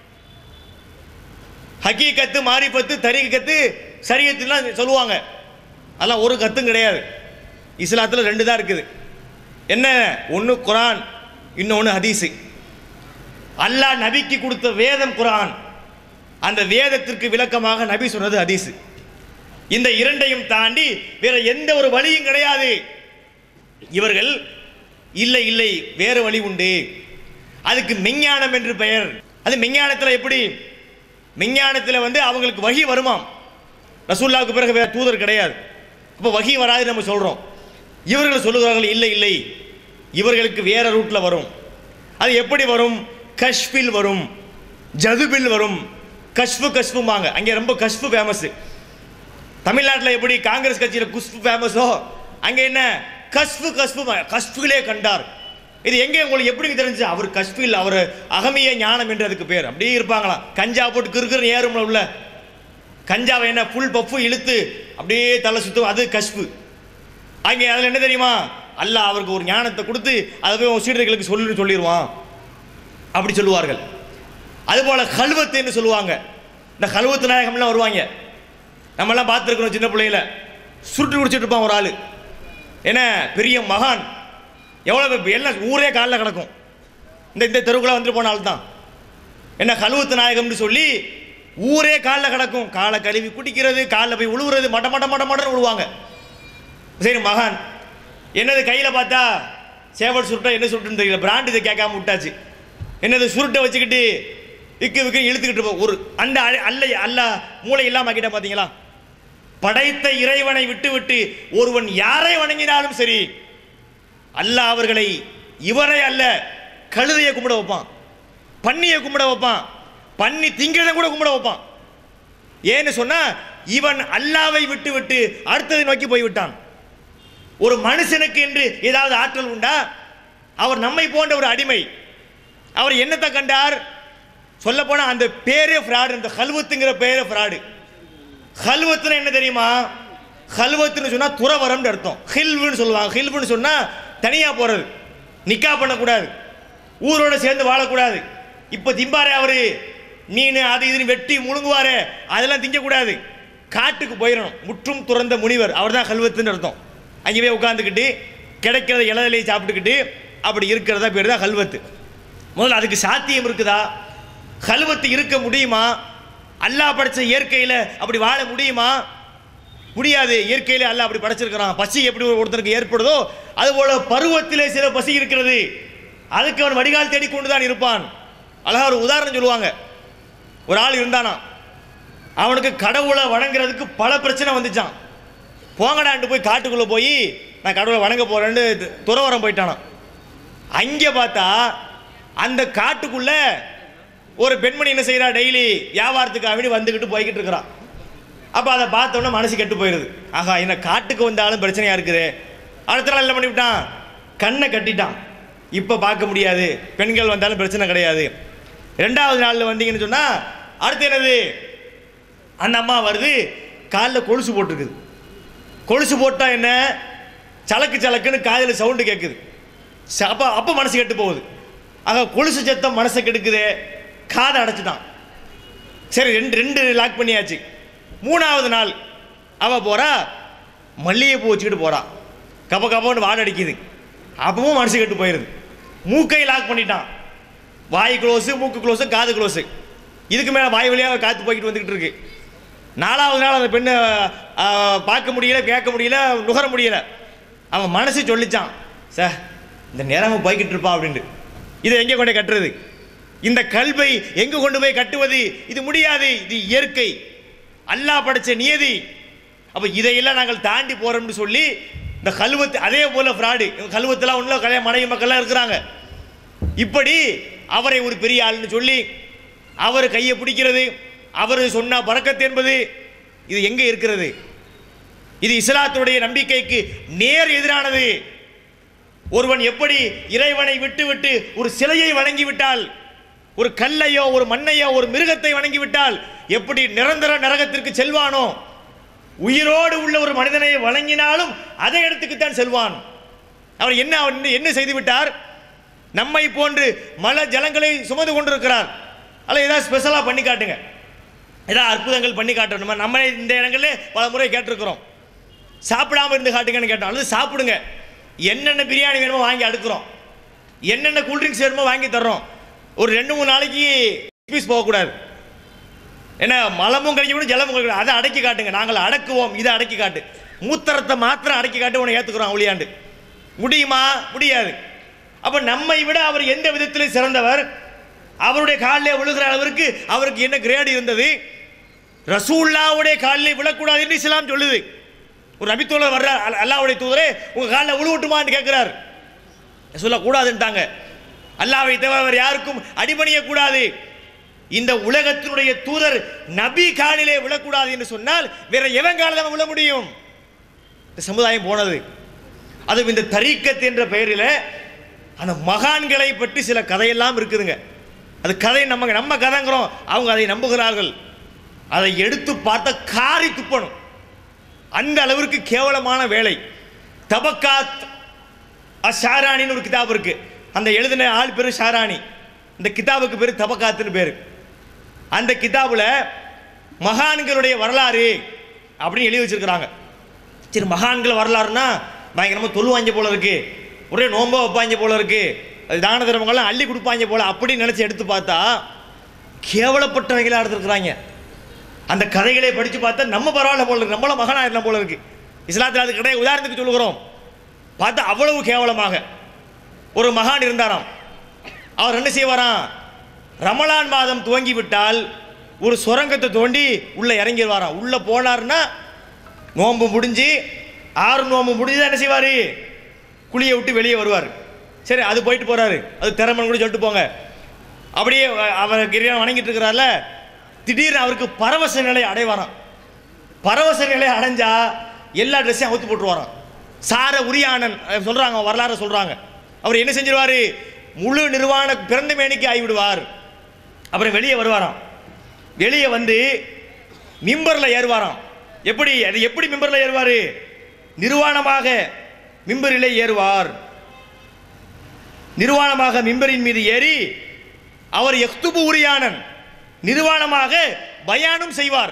ஹக்கீகத்து மாரிபத்து தரீக்கத்து சரியத்துலாம் சொல்லுவாங்க அதெல்லாம் ஒரு கத்தும் கிடையாது இஸ்லாத்தில் ரெண்டு தான் இருக்குது என்ன ஒன்று குரான் இன்னொன்று ஹதீஸு அல்லாஹ் நபிக்கு கொடுத்த வேதம் குரான் அந்த வேதத்திற்கு விளக்கமாக நபி சொன்னது ஹதீஸு இந்த இரண்டையும் தாண்டி வேற எந்த ஒரு வழியும் கிடையாது இவர்கள் இல்லை இல்லை வேறு வழி உண்டு அதுக்கு மெஞ்ஞானம் என்று பெயர் அது மெஞ்ஞானத்தில் எப்படி மெஞ்ஞானத்தில் வந்து அவங்களுக்கு வகி வருமாம் ரசூல்லாவுக்கு பிறகு வேற தூதர் கிடையாது அப்போ வகி வராது நம்ம சொல்கிறோம் இவர்கள் சொல்லுகிறார்கள் இல்லை இல்லை இவர்களுக்கு வேற ரூட்டில் வரும் அது எப்படி வரும் கஷ்பில் வரும் ஜதுபில் வரும் கஷ்பு கஷ்புமாங்க அங்கே ரொம்ப கஷ்பு ஃபேமஸ் தமிழ்நாட்டில் எப்படி காங்கிரஸ் கட்சியில் குஷ்பு ஃபேமஸோ அங்கே என்ன கஷ்பு கஷ்பு கஷ்புகளே கண்டார் இது எங்கே உங்களுக்கு எப்படி தெரிஞ்சு அவர் கஷ்பில் அவர் அகமிய ஞானம் என்று அதுக்கு பேர் அப்படியே இருப்பாங்களாம் கஞ்சா போட்டு கிறுக்குன்னு ஏறும்ல உள்ள கஞ்சாவை என்ன ஃபுல் பஃப்பு இழுத்து அப்படியே தலை சுத்தும் அது கஷ்பு அங்கே அதில் என்ன தெரியுமா அல்லாஹ் அவருக்கு ஒரு ஞானத்தை கொடுத்து அதை போய் உன் சீடர்களுக்கு சொல்லுன்னு சொல்லிடுவான் அப்படி சொல்லுவார்கள் அதுபோல் கல்வத்துன்னு சொல்லுவாங்க இந்த கல்வத்து நாயகம்லாம் வருவாங்க நம்மெல்லாம் பார்த்துருக்குறோம் சின்ன பிள்ளையில சுருட்டு குடிச்சிட்டு இருப்பான் ஒரு ஆள் என்ன பெரிய மகான் எவ்வளோ பெ- எல்லாம் ஊரே காலில் கிடக்கும் இந்த இந்த தெருவுக்குள்ள வந்துட்டு போன ஆள் தான் என்ன கழுவுத்து நாயகம்னு சொல்லி ஊரே காலில் கிடக்கும் காலை கழுவி குடிக்கிறது காலில் போய் உழுவுறது மட மட மட மடன்னு விழுவாங்க சரி மகான் என்னது கையில் பார்த்தா சேவல் சுருட்டா என்ன சுருட்டுன்னு தெரியல பிராண்ட் இதை கேட்காம விட்டாச்சு என்னது சுருட்டை வச்சுக்கிட்டு விக்கு விக்கு இழுத்துக்கிட்டு போ ஒரு அந்த அழ- அல்ல அல்ல மூளை இல்லாம ஆக்கிட்டேன் பார்த்தீங்களா படைத்த இறைவனை விட்டுவிட்டு ஒருவன் யாரை வணங்கினாலும் சரி அல்லாஹ் அவர்களை இவரை அல்ல கழுதையை கும்பிட வைப்பான் பன்னியை கும்பிட வைப்பான் பன்னி திங்களை கூட கும்பிட வைப்பான் ஏன்னு சொன்னா இவன் அல்லாவை விட்டு விட்டு அடுத்ததை நோக்கி போய்விட்டான் ஒரு மனுஷனுக்கு என்று ஏதாவது ஆற்றல் உண்டா அவர் நம்மை போன்ற ஒரு அடிமை அவர் என்னத்தை கண்டார் சொல்ல போனா அந்த பேரே ஃப்ராடு இந்த ஹல்வத்துங்கிற பேரே ஃப்ராடு ஹல்வத்துன்னு என்ன தெரியுமா ஹல்வத்துன்னு சொன்னா துறவரம்னு அர்த்தம் ஹில்வுன்னு சொல்லுவாங்க ஹில்வுன்னு சொன்னா தனியா போறது நிக்கா பண்ணக்கூடாது ஊரோட சேர்ந்து வாழக்கூடாது இப்போ திம்பாரே அவரு மீன் அது இதுன்னு வெட்டி முழுங்குவாரே அதெல்லாம் திங்கக்கூடாது காட்டுக்கு போயிடணும் முற்றும் துறந்த முனிவர் அவர் தான் கல்வத்துன்னு அர்த்தம் அங்கே போய் உட்காந்துக்கிட்டு கிடைக்கிறத இளநிலையை சாப்பிட்டுக்கிட்டு அப்படி இருக்கிறதா பேர் தான் கல்வத்து முதல்ல அதுக்கு சாத்தியம் இருக்குதா கல்வத்து இருக்க முடியுமா அல்லாஹ் படைச்ச இயற்கையில் அப்படி வாழ முடியுமா முடியாது இயற்கையிலே அல்லாஹ் அப்படி படைச்சிருக்கிறான் பசி எப்படி ஒரு ஒருத்தனுக்கு ஏற்படுதோ அதுபோல பருவத்திலே சில பசி இருக்கிறது அதுக்கு அவன் வடிகால் தேடிக்கொண்டு தான் இருப்பான் அழகா ஒரு உதாரணம் சொல்லுவாங்க ஒரு ஆள் இருந்தானா அவனுக்கு கடவுளை வணங்குறதுக்கு பல பிரச்சனை வந்துச்சான் போங்கடான்ட்டு போய் காட்டுக்குள்ளே போய் நான் கடவுளை வணங்க போறேன்னு துறவரம் போயிட்டானான் அங்கே பார்த்தா அந்த காட்டுக்குள்ள ஒரு பெண்மணி என்ன செய்றா டெய்லி வியாபாரத்துக்கு வேண்டி வந்துக்கிட்டு போய்கிட்டு இருக்கிறான் அப்போ அதை பார்த்தோன்னே மனசு கெட்டு போயிடுது ஆஹா என்ன காட்டுக்கு வந்தாலும் பிரச்சனையா இருக்குது அடுத்த நாள் என்ன பண்ணிவிட்டான் கண்ணை கட்டிட்டான் இப்போ பார்க்க முடியாது பெண்கள் வந்தாலும் பிரச்சனை கிடையாது ரெண்டாவது நாளில் வந்தீங்கன்னு சொன்னால் அடுத்து என்னது அந்த அம்மா வருது காலில் கொலுசு போட்டிருக்குது கொலுசு போட்டால் என்ன சலக்கு சலக்குன்னு காதில் சவுண்டு கேட்குது ச- அப்போ அப்போ மனசு கெட்டு போகுது ஆக கொலுசு சத்தம் மனசை கெடுக்குது காதை அடைச்சிட்டான் சரி ரெண்டு ரெண்டு லாக் பண்ணியாச்சு மூணாவது நாள் அவ போறா மல்லிகைப்பூ வச்சுக்கிட்டு போறா கப்ப கப்பன்னு வாடை அடிக்குது அப்பவும் மனசு கெட்டு போயிருது மூக்கை லாக் பண்ணிட்டான் வாய் க்ளோஸு மூக்கு க்ளோஸு காது க்ளோஸு இதுக்கு மேலே வாய் வழியாக காத்து போய்கிட்டு வந்துக்கிட்டு இருக்கு நாலாவது நாள் அந்த பெண்ணை ஆ, பார்க்க முடியல கேட்க முடியல நுகர முடியல அவன் மனசு சொல்லிச்சான் சார் இந்த நேரம் போய்கிட்டு இருப்பான் அப்படின்ட்டு இதை எங்கே கொண்டு போய் கட்டுறது இந்த கல்வை எங்கே கொண்டு போய் கட்டுவது இது முடியாது இது இயற்கை அல்லாஹ் படைச்ச நியதி அப்போ இதையெல்லாம் நாங்கள் தாண்டி போறோம்னு சொல்லி இந்த கல்வத்து அதே போல ஃப்ராடு கல்வத்தெல்லாம் ஒன்றும் கல்யாணம் மனைவி மக்கள்லாம் இருக்கிறாங்க இப்படி அவரை ஒரு பெரிய ஆள்னு சொல்லி அவர் கையை பிடிக்கிறது அவர் சொன்ன பறக்கத்து என்பது இது எங்கே இருக்கிறது இது இஸ்லாத்துடைய நம்பிக்கைக்கு நேர் எதிரானது ஒருவன் எப்படி இறைவனை விட்டுவிட்டு ஒரு சிலையை வணங்கிவிட்டால் ஒரு கல்லையோ ஒரு மண்ணையோ ஒரு மிருகத்தை வணங்கிவிட்டால் எப்படி நிரந்தர நரகத்திற்கு செல்வானோ உயிரோடு உள்ள ஒரு மனிதனை வணங்கினாலும் அதே இடத்துக்குத்தான் செல்வான் அவர் என்ன அவர் என்ன- என்ன செய்து விட்டார் நம்மை போன்று மல ஜலங்களை சுமந்து கொண்டிருக்கிறார் அல்ல ஏதாவது ஸ்பெஷலாக பண்ணி காட்டுங்க ஏதாவது அற்புதங்கள் பண்ணி காட்டணுமா நம்ம இந்த இடங்கள்ல பல முறை கேட்டிருக்கிறோம் சாப்பிடாம இருந்து காட்டுங்கன்னு கேட்டோம் அல்லது சாப்பிடுங்க என்னென்ன பிரியாணி வேணுமோ வாங்கி அடுக்குறோம் என்னென்ன கூல்ட்ரிங்க்ஸ் வேணுமோ வாங்கி தர்றோம் ஒரு ரெண்டு மூணு நாளைக்கு பீஸ் போகக்கூடாது என்ன மலமும் கழிக்கணும் ஜலமும் கழிக்கணும் அதை அடக்கி காட்டுங்க நாங்கள் அடக்குவோம் இதை அடக்கி காட்டு மூத்திரத்தை மாத்திரம் அடக்கி காட்டு உன்னை ஏற்றுக்கிறோம் அவளியாண்டு முடியுமா முடியாது அப்போ நம்மை விட அவர் எந்த விதத்தில் சிறந்தவர் அவருடைய காலிலே விழுகிற அளவிற்கு அவருக்கு என்ன கிரேடு இருந்தது ரசூல்லாவுடைய காலிலே விழக்கூடாது என்று இஸ்லாம் சொல்லுது ஒரு நபித்தோழர் வர்ற அல்- அல்லாஹ்வுடைய தூதரே உங்க காலில் விழுவட்டுமான்னு கேட்கிறார் சொல்லக்கூடாதுன்ட்டாங்க அல்லாவை தவிர வேறு யாருக்கும் அடிபணிய கூடாது இந்த உலகத்தினுடைய தூதர் நபி காலிலே விழக்கூடாது என்று சொன்னால் வேற எவன் காலில் அவன் விழ முடியும் இந்த சமுதாயம் போனது அதுவும் இந்த தரீக்கத் என்ற பெயரில் அந்த மகான்களை பற்றி சில கதையெல்லாம் இருக்குதுங்க அது கதை நம்ம நம்ம கதைங்கிறோம் அவங்க அதை நம்புகிறார்கள் அதை எடுத்து பார்த்தா காரி துப்பணும் அந்த அளவிற்கு கேவலமான வேலை தபக்காத் ஷாரானின்னு ஒரு கிதாப் இருக்கு அந்த எழுதின ஆள் பேரு ஷாரானி இந்த கிதாபுக்கு பேர் தபக்காத்துன்னு பேர் அந்த கிதாபுல மகான்களுடைய வரலாறு அப்படின்னு எழுதி வச்சிருக்கிறாங்க சரி மகான்கள் வரலாறுனா பயங்கரமாக தொழுவாங்க போல இருக்கு ஒரே நோம்பா வைப்பாங்க போல இருக்கு அது தான தர்மங்கள்லாம் அள்ளி கொடுப்பாங்க போல அப்படின்னு நினச்சி எடுத்து பார்த்தா கேவலப்பட்டவங்களா எடுத்துருக்குறாங்க அந்த கதைகளை படித்து பார்த்தா நம்ம பரவாயில்ல போல இருக்கு நம்மளும் மகனாயிரலாம் போல இருக்கு இஸ்லாத்தில் அது கிடையாது உதாரணத்துக்கு சொல்லுகிறோம் பார்த்தா அவ்வளவு கேவலமாக ஒரு மகான் இருந்தாராம் அவர் என்ன செய்வாராம் ரமலான் மாதம் துவங்கி விட்டால் ஒரு சுரங்கத்தை தோண்டி உள்ள இறங்கிடுவாராம் உள்ள போனார்னா நோன்பு முடிஞ்சு ஆறு நோன்பு முடிஞ்சு என்ன செய்வார் குழியை விட்டு வெளியே வருவார் சரி அது போயிட்டு போறாரு அது திறமன் கூட சொல்லிட்டு போங்க அப்படியே அ- அவர் கிரியா வணங்கிட்டு இருக்கிறார்ல திடீர்னு அவருக்கு பரவச நிலை அடைவாராம் பரவச நிலை அடைஞ்சா எல்லா ட்ரெஸ்ஸையும் அவுத்து போட்டுருவாராம் சார உரியானன் அஹ், சொல்றாங்க வரலாறு சொல்றாங்க அவர் என்ன செஞ்சிருவாரு முழு நிர்வாண பிறந்த மேனிக்கு ஆகிவிடுவார் அப்புறம் வெளியே வருவாராம் வெளியே வந்து மிம்பரில் ஏறுவாராம் எப்படி அது எப்படி மிம்பரில் ஏறுவார் நிர்வாணமாக மிம்பரிலே ஏறுவார் நிர்வாணமாக மிம்பரின் மீது ஏறி அவர் எக்துபு உரியானன் நிர்வாணமாக பயானும் செய்வார்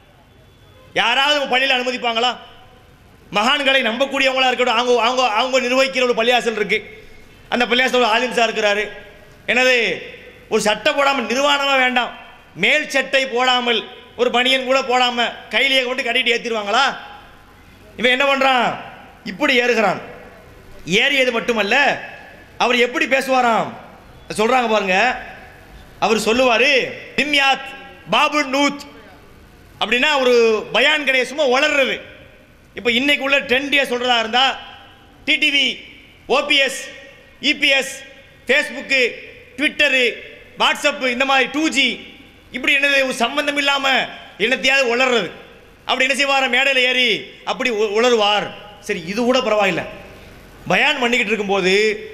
யாராவது பள்ளியில் அனுமதிப்பாங்களா மகான்களை நம்பக்கூடியவங்களா இருக்கட்டும் அவங்க அவங்க அவங்க நிர்வகிக்கிற ஒரு பள்ளியாசல் இருக்கு அந்த பள்ளியாசல் ஆலிம் சார் இருக்கிறாரு எனது ஒரு சட்டை போடாமல் நிர்வாணமாக வேண்டாம் மேல் சட்டை போடாமல் ஒரு பனியன் கூட போடாம கையிலேயே கொண்டு கட்டிட்டு ஏத்திடுவாங்களா இவன் என்ன பண்றான் இப்படி ஏறுகிறான் ஏறியது மட்டுமல்ல அவர் எப்படி பேசுவாராம் சொல்றாங்க பாருங்க அவர் சொல்லுவாரு திம்யாத் பாபு நூத் அப்படின்னா ஒரு பயான் கிடையாது சும்மா வளர்றது இப்போ இன்னைக்கு உள்ள ட்ரெண்டியாக சொல்கிறதா இருந்தால் TTV OPS EPS Facebook Twitter WhatsApp இந்த மாதிரி டூ ஜி இப்படி என்னது ஒரு சம்பந்தம் இல்லாமல் என்னத்தையாவது உளர்றது அப்படி என்ன செய்வார் மேடையில் ஏறி அப்படி உ- உளறுவார் சரி இது கூட பரவாயில்லை பயான் பண்ணிக்கிட்டு இருக்கும்போது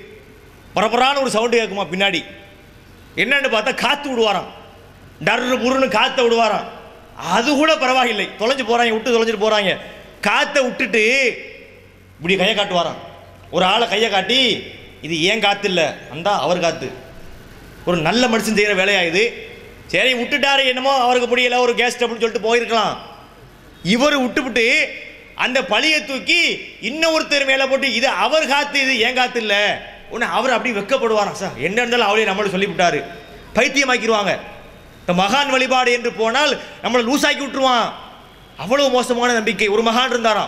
பரபரான ஒரு சவுண்டு கேட்குமா பின்னாடி என்னன்னு பார்த்தா காத்து விடுவாராம் டர்ரு புருன்னு காத்த விடுவாராம் அது கூட பரவாயில்லை தொலைஞ்சு போறாங்க விட்டு தொலைஞ்சிட்டு போறாங்க காத்தை விட்டுட்டு இப்படி கையை காட்டுவாராம் ஒரு ஆளை கையை காட்டி இது ஏன் காத்து இல்லை அந்த அவர் காத்து ஒரு நல்ல மனுஷன் செய்கிற வேலையா இது சரி விட்டுட்டாரு என்னமோ அவருக்கு முடியல ஒரு கேஸ் அப்படின்னு சொல்லிட்டு போயிருக்கலாம் இவர் விட்டுவிட்டு அந்த பழியை தூக்கி இன்னொருத்தர் மேலே போட்டு இது அவர் காத்து இது ஏன் காத்து இல்லை உடனே அவர் அப்படி வெக்கப்படுவாராம் சார் என்ன இருந்தாலும் அவளே நம்மளை சொல்லிவிட்டாரு பைத்தியமாக்கிடுவாங்க இந்த மகான் வழிபாடு என்று போனால் நம்மளை லூசாக்கி விட்டுருவான் அவ்வளவு மோசமான நம்பிக்கை ஒரு மகான் இருந்தாராம்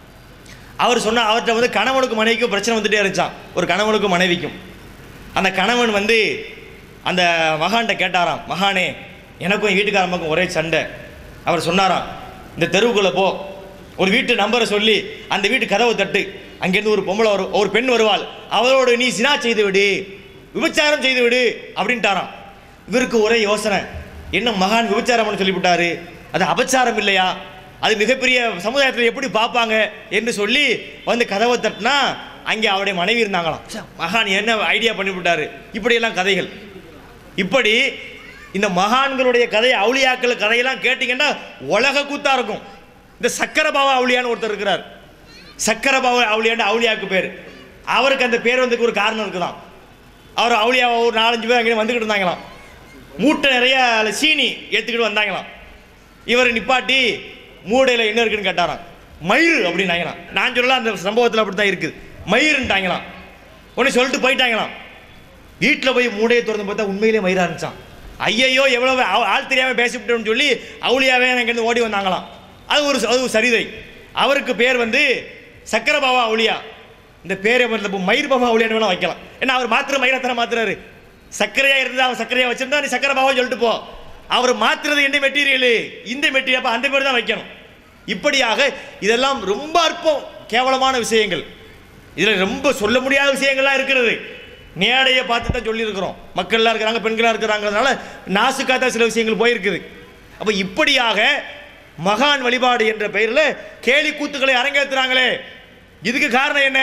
அவர் சொன்ன அவர்கிட்ட வந்து கணவனுக்கு மனைவிக்கும் பிரச்சனை வந்துட்டே இருந்துச்சான் ஒரு கணவனுக்கும் மனைவிக்கும் அந்த கணவன் வந்து அந்த மகான்கிட்ட கேட்டாராம் மகானே எனக்கும் என் வீட்டுக்காரம்மாக்கும் ஒரே சண்டை அவர் சொன்னாராம் இந்த தெருவுக்குள்ளே போ ஒரு வீட்டு நம்பரை சொல்லி அந்த வீட்டு கதவை தட்டு அங்கேருந்து ஒரு பொம்பளை வரும் ஒரு பெண் வருவாள் அவளோடு நீ சினா செய்து விடு விபச்சாரம் செய்து விடு அப்படின்ட்டாராம் இவருக்கு ஒரே யோசனை என்ன மகான் விபச்சாரம்னு சொல்லிவிட்டாரு அது அபச்சாரம் இல்லையா அது மிகப்பெரிய சமுதாயத்தில் எப்படி பார்ப்பாங்க என்று சொல்லி வந்து கதவை தட்டினா அங்கே அவருடைய மனைவி இருந்தாங்களாம் ச்சே, மகான் என்ன ஐடியா பண்ணிவிட்டாரு இப்படியெல்லாம் கதைகள் இப்படி இந்த மகான்களுடைய கதை அவுளியாக்கள் கதையெல்லாம் கேட்டிங்கன்னா உலக கூத்தா இருக்கும் இந்த சக்கரபாவா அவுளியான்னு ஒருத்தர் இருக்கிறார் சக்கரபாவா அவுளியான்னு அவுளியாவுக்கு பேர் அவருக்கு அந்த பேர் வந்ததுக்கு ஒரு காரணம் இருக்குதான் அவர் அவுளியாவை ஒரு நாலஞ்சு பேர் அங்கே வந்துக்கிட்டு இருந்தாங்களாம் மூட்டை நிறைய அதுல சீனி ஏற்றுக்கிட்டு வந்தாங்களாம் இவர் நிப்பாட்டி மூடையில் என்ன இருக்குன்னு கேட்டாராம் மயிர் அப்படின்னாங்களாம் நான் சொல்லலாம் அந்த சம்பவத்தில் அப்படி தான் இருக்குது மயிருன்ட்டாங்களாம் உடனே சொல்லிட்டு போயிட்டாங்களாம் வீட்டில் போய் மூடையை திறந்து பார்த்தா உண்மையிலே மயிரா இருந்துச்சான் ஐயையோ எவ்வளவு ஆ- ஆள் தெரியாமல் பேசிவிட்டோம்னு சொல்லி அவுளியாவே அங்கேருந்து ஓடி வந்தாங்களாம் அது ஒரு அது ஒரு சரிதை அவருக்கு பேர் வந்து சக்கரபாவா அவுளியா இந்த பேரை வந்து இப்போ மயிர் பாபா அவுளியான்னு வேணா வைக்கலாம் ஏன்னா அவர் மாத்திர மயிரத்தனை மாத்துறாரு சர்க்கரையா இருந்தா அவர் சர்க்கரையா வச்சிருந்தா நீ சக்கரை பாவா சொல்லிட்டு போ அவர் மாத்துறது என்ன மெட்டீரியல் இந்த மெட்டீரியல் அப்போ அந்த பேர் தான் வைக்கணும் இப்படியாக இதெல்லாம் ரொம்ப அற்பம் கேவலமான விஷயங்கள் இதில் ரொம்ப சொல்ல முடியாத விஷயங்கள்லாம் இருக்கிறது நேடையை பார்த்து தான் சொல்லியிருக்கிறோம் மக்கள்லாம் இருக்கிறாங்க பெண்களாக இருக்கிறாங்கிறதுனால நாசுக்காக தான் சில விஷயங்கள் போயிருக்குது அப்போ இப்படியாக மகான் வழிபாடு என்ற பெயரில் கேலி கூத்துக்களை அரங்கேற்றுறாங்களே இதுக்கு காரணம் என்ன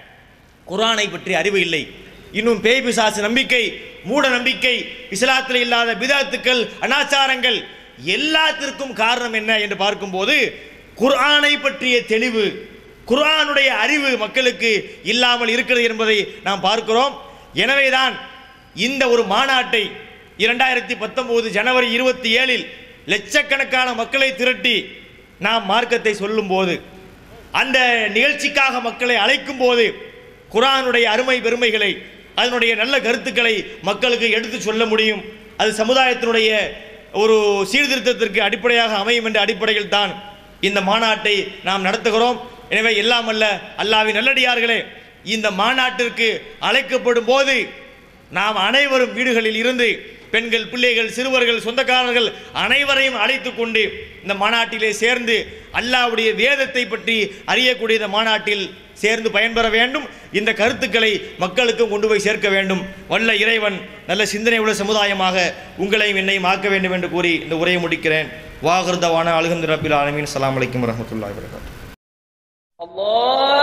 குரானை பற்றி அறிவு இல்லை இன்னும் பேய் பிசாசு நம்பிக்கை மூட நம்பிக்கை இஸ்லாத்தில் இல்லாத பிதாத்துக்கள் அனாச்சாரங்கள் எல்லாத்திற்கும் காரணம் என்ன என்று பார்க்கும்போது குர்ஆனை பற்றிய தெளிவு குர்ஆனுடைய அறிவு மக்களுக்கு இல்லாமல் இருக்கிறது என்பதை நாம் பார்க்கிறோம் எனவேதான் இந்த ஒரு மாநாட்டை இரண்டாயிரத்தி பத்தொன்பது ஜனவரி இருபத்தி ஏழில் லட்சக்கணக்கான மக்களை திரட்டி நாம் மார்க்கத்தை சொல்லும்போது அந்த நிகழ்ச்சிக்காக மக்களை அழைக்கும் போது குரானுடைய அருமை பெருமைகளை அதனுடைய நல்ல கருத்துக்களை மக்களுக்கு எடுத்து சொல்ல முடியும் அது சமுதாயத்தினுடைய ஒரு சீர்திருத்தத்திற்கு அடிப்படையாக அமையும் என்ற அடிப்படையில் தான் இந்த மாநாட்டை நாம் நடத்துகிறோம் எனவே எல்லாம் அல்ல அல்லாவின் நல்லடியார்களே இந்த மாநாட்டிற்கு அழைக்கப்படும் போது நாம் அனைவரும் வீடுகளில் இருந்து பெண்கள் பிள்ளைகள் சிறுவர்கள் சொந்தக்காரர்கள் அனைவரையும் அழைத்து கொண்டு இந்த மாநாட்டிலே சேர்ந்து அல்லாஹ்வுடைய வேதத்தை பற்றி அறியக்கூடிய இந்த மாநாட்டில் சேர்ந்து பயன்பெற வேண்டும் இந்த கருத்துக்களை மக்களுக்கும் கொண்டு போய் சேர்க்க வேண்டும் வல்ல இறைவன் நல்ல சிந்தனை உள்ள சமுதாயமாக உங்களையும் என்னையும் ஆக்க வேண்டும் என்று கூறி இந்த உரையை முடிக்கிறேன் வாகிருதவான அலுகந்து ரபில் ஆலமீன் அஸ்ஸலாமு அலைக்கும் வரஹ்மத்துல்லாஹி வபரகாத்துஹு الله